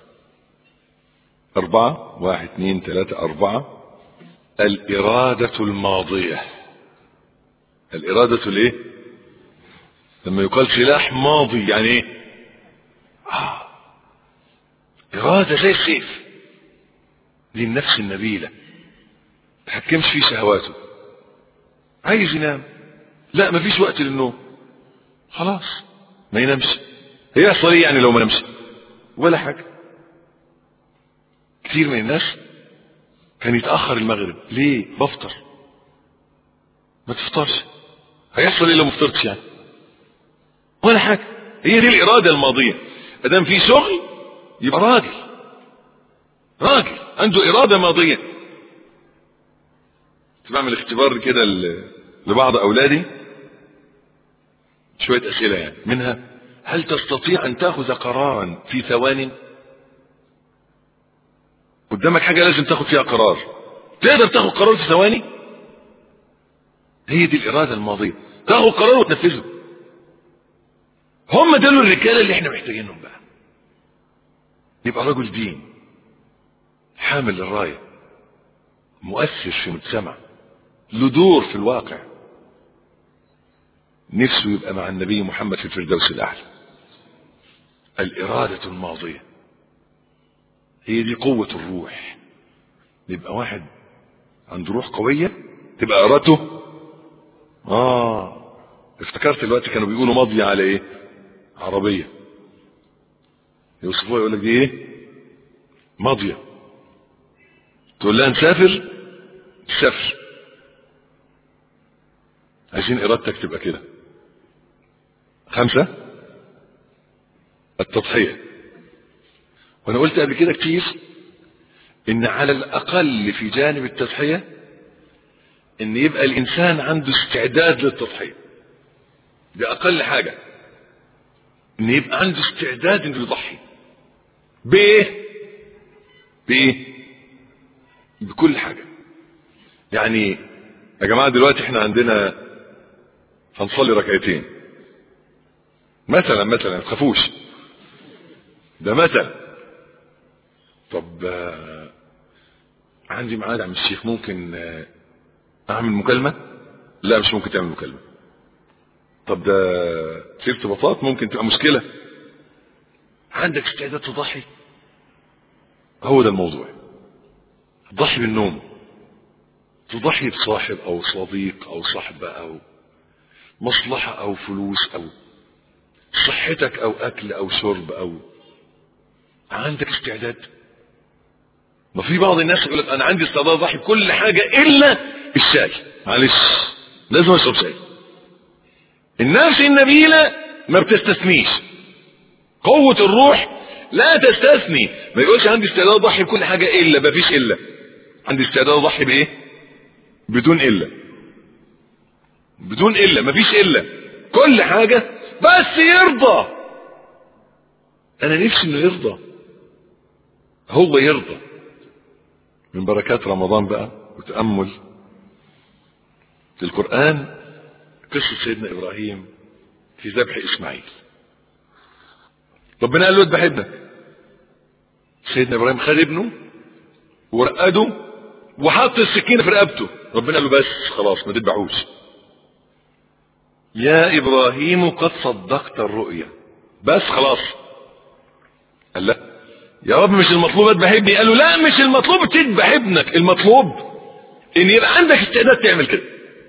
أربعة واحد اثنين ثلاثة أربعة الإرادة الماضية الإرادة الإيه؟ لما يقال سلاح ماضي يعني إيه؟ آه. إرادة زي السيف دي النفس النبيلة تحكمش في شهواته عايز ينام لا مفيش وقت للنوم خلاص ما ينامش هيحصل ايه يعني لو ما نامش ولا حاجة كتير من الناس كان يتأخر المغرب ليه بفطر ما تفطرش هيحصل ايه لو ما فطرتش يعني ولا حاجة هي دي الإرادة الماضية ادام في شغل يبقى راجل راجل عنده إرادة ماضية كنت بعمل اختبار كده لبعض أولادي شوية أسئلة يعني منها هل تستطيع أن تأخذ قرارا في ثوان قدامك حاجة لازم تاخد فيها قرار تقدر تاخد قرار في ثواني هي دي الإرادة الماضية تاخد قرار وتنفذه هم دول الرجالة اللي احنا محتاجينهم بقى يبقى رجل دين حامل الراية مؤثر في المجتمع له دور في الواقع نفسه يبقى مع النبي محمد في الفردوس الأعلى الإرادة الماضية هي دي قوة الروح يبقى واحد عنده روح قوية تبقى إرادته آه افتكرت الوقت كانوا بيقولوا ماضية على إيه عربية يوصفوها يقول لك دي إيه ماضية تقول لها نسافر السفر عايزين ارادتك تبقى كده خمسة التضحية وانا قلت قبل كده كتير ان على الاقل في جانب التضحية ان يبقى الانسان عنده استعداد للتضحية دي اقل حاجة ان يبقى عنده استعداد انه يضحي بايه بايه بكل حاجة يعني يا جماعة دلوقتي احنا عندنا هنصلي ركعتين مثلا مثلا ما تخافوش ده مثل طب آه، عندي ميعاد يا عم الشيخ ممكن آه، اعمل مكالمة لا مش ممكن تعمل مكالمة طب ده في ارتباطات ممكن تبقى مشكلة عندك استعداد تضحي هو ده الموضوع تضحي بالنوم تضحي بصاحب او صديق او صحبة او مصلحة او فلوس او صحتك او اكل او شرب او عندك استعداد ما في بعض الناس يقول لك انا عندي استعداد اضحي بكل حاجة الا الشاي معلش لازم اشرب شاي النفس النبيلة ما بتستثنيش قوة الروح لا تستثني ما يقولش عندي استعداد اضحي بكل حاجة الا ما فيش الا عندي استعداد اضحي بايه بدون الا بدون الا ما فيش الا كل حاجة بس يرضى انا نفسي انه يرضى هو يرضى من بركات رمضان بقى وتأمل في القرآن قصة سيدنا إبراهيم في ذبح إسماعيل ربنا قال له اذبح ابنك سيدنا إبراهيم خد ابنه ورقده وحط السكينة في رقبته ربنا قال له بس خلاص ما تذبحوش يا إبراهيم قد صدقت الرؤيا بس خلاص قال لا يا رب مش المطلوب اذبح ابني قال له لا مش المطلوب تذبح ابنك المطلوب ان يبقى عندك استعداد تعمل كده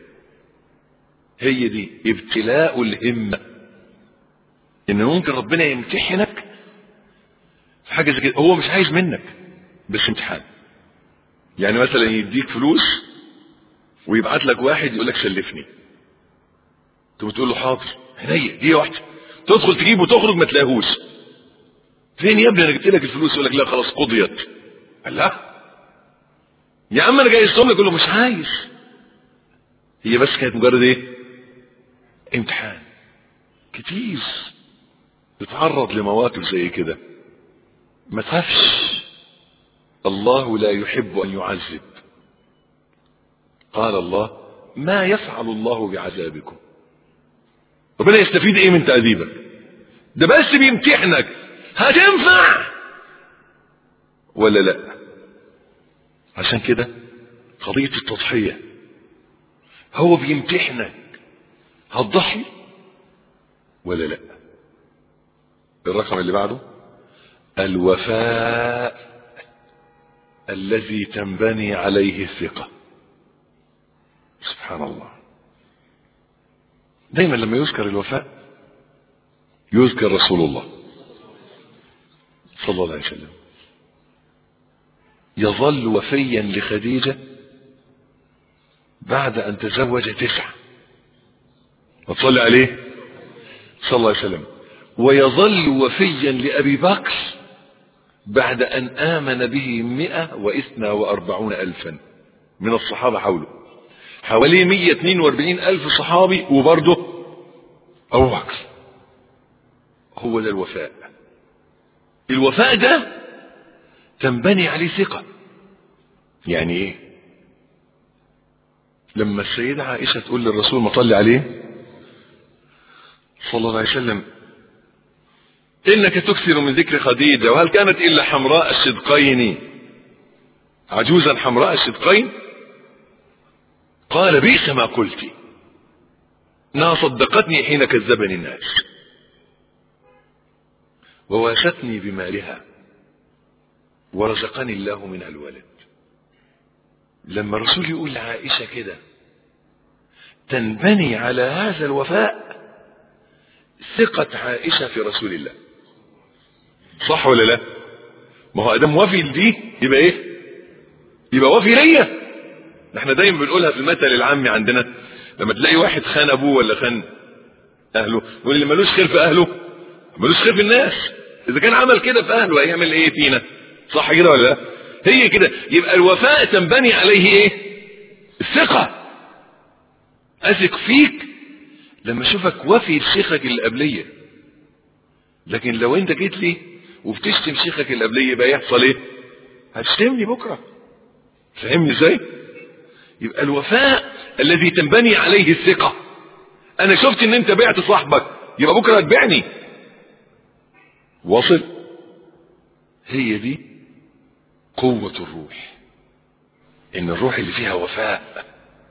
هي دي ابتلاء الهمة ان ممكن ربنا يمتحنك في حاجة زي كده هو مش عايز منك بس امتحان يعني مثلا يديك فلوس ويبعت لك واحد يقول لك سلفني تقوم تقول له حاضر عينيا دي واحده تدخل تجيب وتخرج ما تلاقيهوش فين يا ابني انا جبت لك الفلوس يقول لك لا خلاص قضيت قال لا يا عم انا جايزهم لك يقول له مش عايز هي بس كانت مجرد ايه امتحان كتير تتعرض لمواقف زي كده ما تخافش الله لا يحب ان يعذب قال الله ما يفعل الله بعذابكم ربنا يستفيد ايه من تأديبك ده بس بيمتحنك هتنفع ولا لا عشان كده قضية التضحية هو بيمتحنك هتضحي ولا لا الرقم اللي بعده الوفاء الذي تنبني عليه الثقة سبحان الله دايما لما يذكر الوفاء يذكر رسول الله صلى الله عليه وسلم يظل وفيا لخديجة بعد أن تزوج تسعة وتصلي عليه صلى الله عليه وسلم ويظل وفيا لأبي بكر بعد أن آمن به مئة وإثنى وأربعون ألفا من الصحابة حوله حوالي 142 ألف صحابي وبرضه أبو بكر هو ده الوفاء الوفاء ده تنبني عليه ثقة يعني ايه لما السيدة عائشة تقول للرسول ما صلي عليه صلى الله عليه وسلم إنك تكثر من ذكر خديجة وهل كانت إلا حمراء الصدقين عجوزا حمراء الصدقين قال بئس ما قلت انها صدقتني حين كذبني الناس وواستني بمالها ورزقني الله منها الولد لما الرسول يقول لعائشة كده تنبني على هذا الوفاء ثقة عائشة في رسول الله صح ولا لا ما هو ادم وفي دي يبقى ايه يبقى وفي ليا احنا دايما بنقولها في المثل العامي عندنا لما تلاقي واحد خان ابوه ولا خان اهله واللي ملوش خير في اهله ملوش خير في الناس اذا كان عمل كده في اهله هيعمل ايه فينا صح كده ولا لا هي كده يبقى الوفاء تنبني عليه ايه الثقه اثق فيك لما اشوفك وفي لشيخك اللي قبليه لكن لو انت جيت لي وبتشتم شيخك اللي قبليه يبقى يحصل ايه هتشتمني بكره فهمني ازاي يبقى الوفاء الذي تنبني عليه الثقه انا شفت ان انت بعت صاحبك يبقى بكره هتبيعني واصل هي دي قوة الروح ان الروح اللي فيها وفاء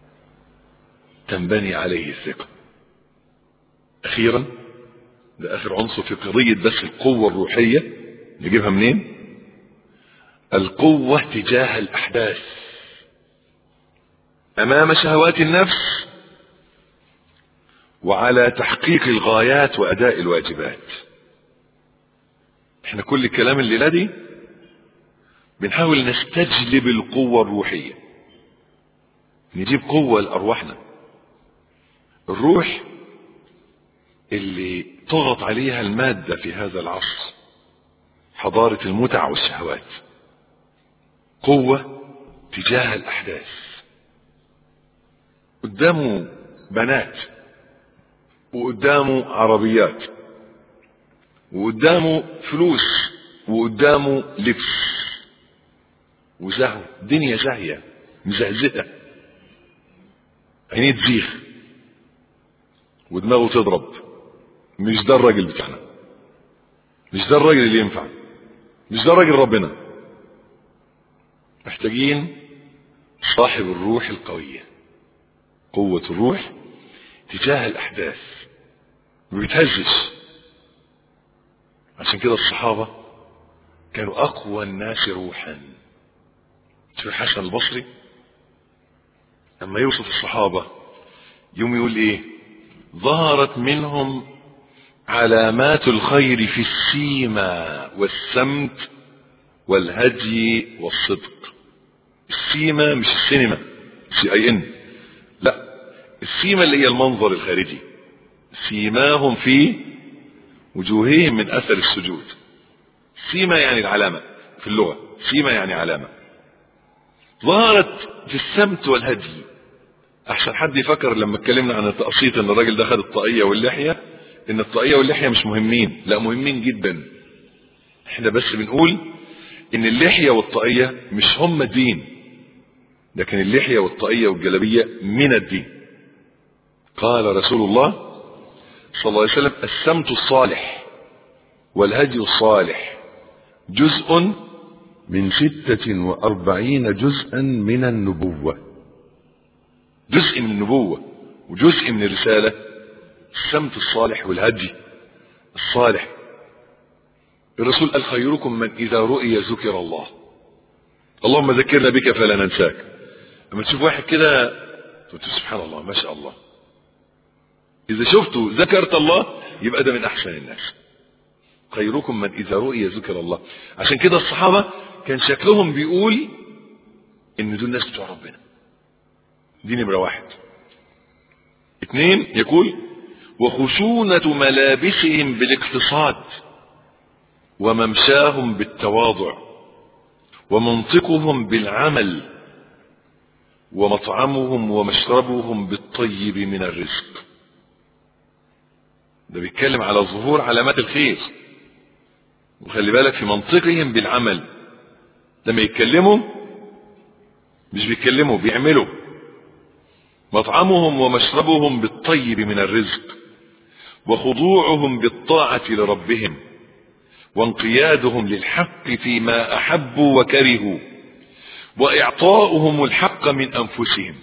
تنبني عليه الثقة اخيرا ده اخر عنصر في قضية بس القوة الروحية نجيبها منين القوة تجاه الاحداث امام شهوات النفس وعلى تحقيق الغايات واداء الواجبات احنا كل الكلام الليله دي بنحاول نستجلب القوة الروحية نجيب قوة لأرواحنا الروح اللي طغت عليها المادة في هذا العصر حضارة المتع والشهوات قوة تجاه الأحداث قدامه بنات وقدامه عربيات وقدامه فلوس وقدامه لبس وزهو دنيا زاهية مزهزهة عينيه تزيغ ودماغه تضرب مش ده الراجل بتاعنا مش ده الراجل اللي ينفع مش ده الراجل ربنا محتاجين صاحب الروح القوية قوة الروح تجاه الأحداث ما بيتهزش عشان كده الصحابة كانوا أقوى الناس روحا شوف الحسن البصري لما يوصف الصحابة يوم يقول ايه ظهرت منهم علامات الخير في السيما والسمت والهدي والصدق السيما مش السينما سي اي ان لا السيما اللي هي المنظر الخارجي سيماهم في وجوههم من اثر السجود سيما يعني العلامة في اللغة سيما يعني علامة ظهرت في السمت والهدي احسن حد يفكر لما اتكلمنا عن التقسيط ان الراجل ده خد الطاقية واللحية ان الطاقية واللحية مش مهمين لا مهمين جدا احنا بس بنقول ان اللحية والطاقية مش هم الدين لكن اللحية والطاقية والجلبية من الدين قال رسول الله صلى الله عليه وسلم السمت الصالح والهدي الصالح جزء من ستة وأربعين جزءا من النبوة جزء من النبوة وجزء من الرسالة السمت الصالح والهدي الصالح الرسول قال خيركم من إذا رؤي ذكر الله اللهم ذكرنا بك فلا ننساك لما تشوف واحد كده تقول سبحان الله ما شاء الله إذا شفته ذكرت الله يبقى ده من أحسن الناس خيركم من إذا رؤي ذكر الله عشان كده الصحابة كان شكلهم بيقول إن دول ناس بتوع ربنا دي نمرة واحد اثنين يقول وخشونة ملابسهم بالاقتصاد وممشاهم بالتواضع ومنطقهم بالعمل ومطعمهم ومشربهم بالطيب من الرزق ده بيتكلم على ظهور علامات الخير وخلي بالك في منطقهم بالعمل لما يتكلموا مش بيتكلموا بيعملوا مطعمهم ومشربهم بالطيب من الرزق وخضوعهم بالطاعة لربهم وانقيادهم للحق فيما أحبوا وكرهوا وإعطاؤهم الحق من أنفسهم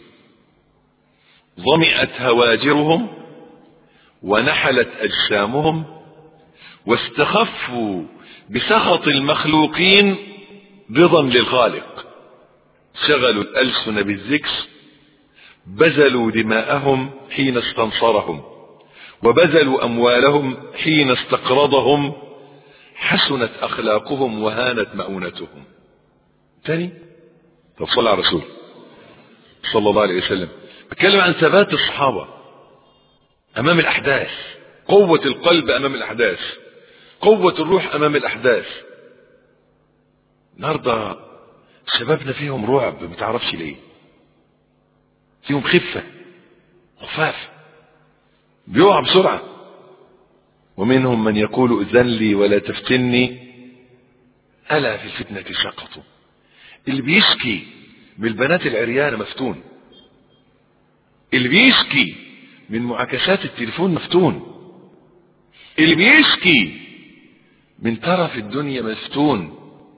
ظمئت هواجرهم ونحلت أجسامهم واستخفوا بسخط المخلوقين رضا للخالق شغلوا الألسن بالذكر بذلوا دماءهم حين استنصرهم وبذلوا أموالهم حين استقرضهم حسنت أخلاقهم وهانت مؤونتهم تاني طب صلى على الرسول صلى الله عليه وسلم بتكلم عن ثبات الصحابة أمام الأحداث قوة القلب أمام الأحداث قوة الروح أمام الأحداث النهارده شبابنا فيهم رعب ما تعرفش ليه فيهم خفة خفاف بيقع بسرعة ومنهم من يقول اذن لي ولا تفتني ألا في الفتنة سقطوا اللي بيشكي من البنات العريانة مفتون اللي بيشكي من معاكسات التليفون مفتون اللي بيشكي من ترف الدنيا مفتون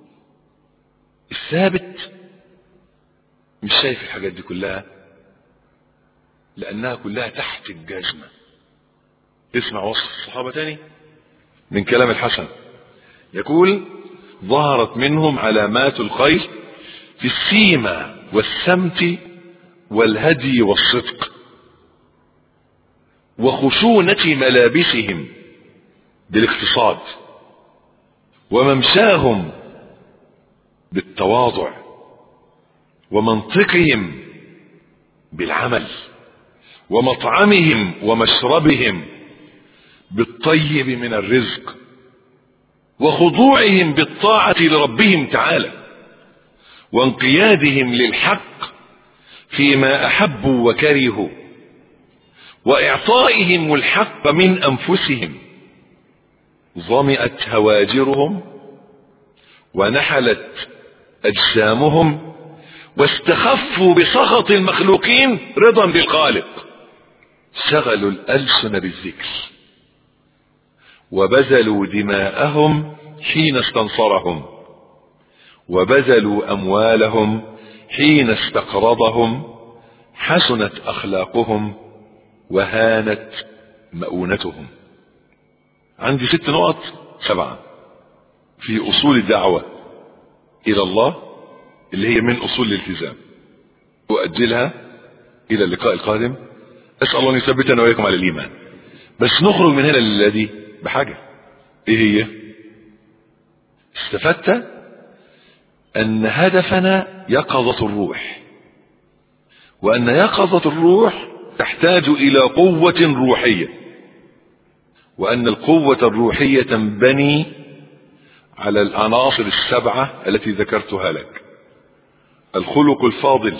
الثابت مش شايف الحاجات دي كلها لأنها كلها تحت الجزمة اسمع وصف الصحابة تاني من كلام الحسن يقول ظهرت منهم علامات الخير في السيمة والسمت والهدي والصدق وخشونة ملابسهم بالاقتصاد وممشاهم بالتواضع ومنطقهم بالعمل ومطعمهم ومشربهم بالطيب من الرزق وخضوعهم بالطاعة لربهم تعالى وانقيادهم للحق فيما أحبوا وكرهوا وإعطائهم الحق من أنفسهم ظمئت هواجرهم ونحلت أجسامهم واستخفوا بسخط المخلوقين رضا بالخالق شغلوا الألسن بالذكر وبذلوا دماءهم حين استنصرهم وبذلوا أموالهم حين استقرضهم حسنت أخلاقهم وهانت مؤونتهم عندي ست نقط سبعة في أصول الدعوة إلى الله اللي هي من أصول الالتزام وأجلها إلى اللقاء القادم أسأل الله أن يثبتنا وإياكم على الإيمان بس نخرج من هنا لله دي بحاجة إيه هي استفدت أن هدفنا يقظة الروح وأن يقظة الروح تحتاج إلى قوة روحية وأن القوة الروحية تنبني على العناصر السبعة التي ذكرتها لك الخلق الفاضل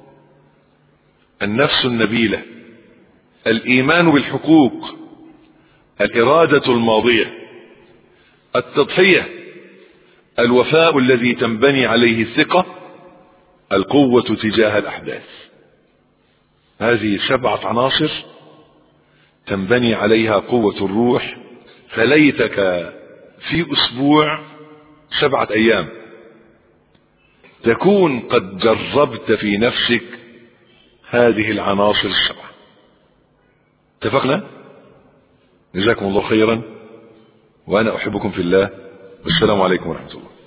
النفس النبيلة الإيمان بالحقوق الإرادة الماضية التضحية الوفاء الذي تنبني عليه الثقة القوة تجاه الأحداث هذه سبعة عناصر تنبني عليها قوة الروح فليتك في أسبوع سبعة أيام تكون قد جربت في نفسك هذه العناصر السبعة اتفقنا جزاكم الله خيرا وأنا أحبكم في الله والسلام عليكم ورحمة الله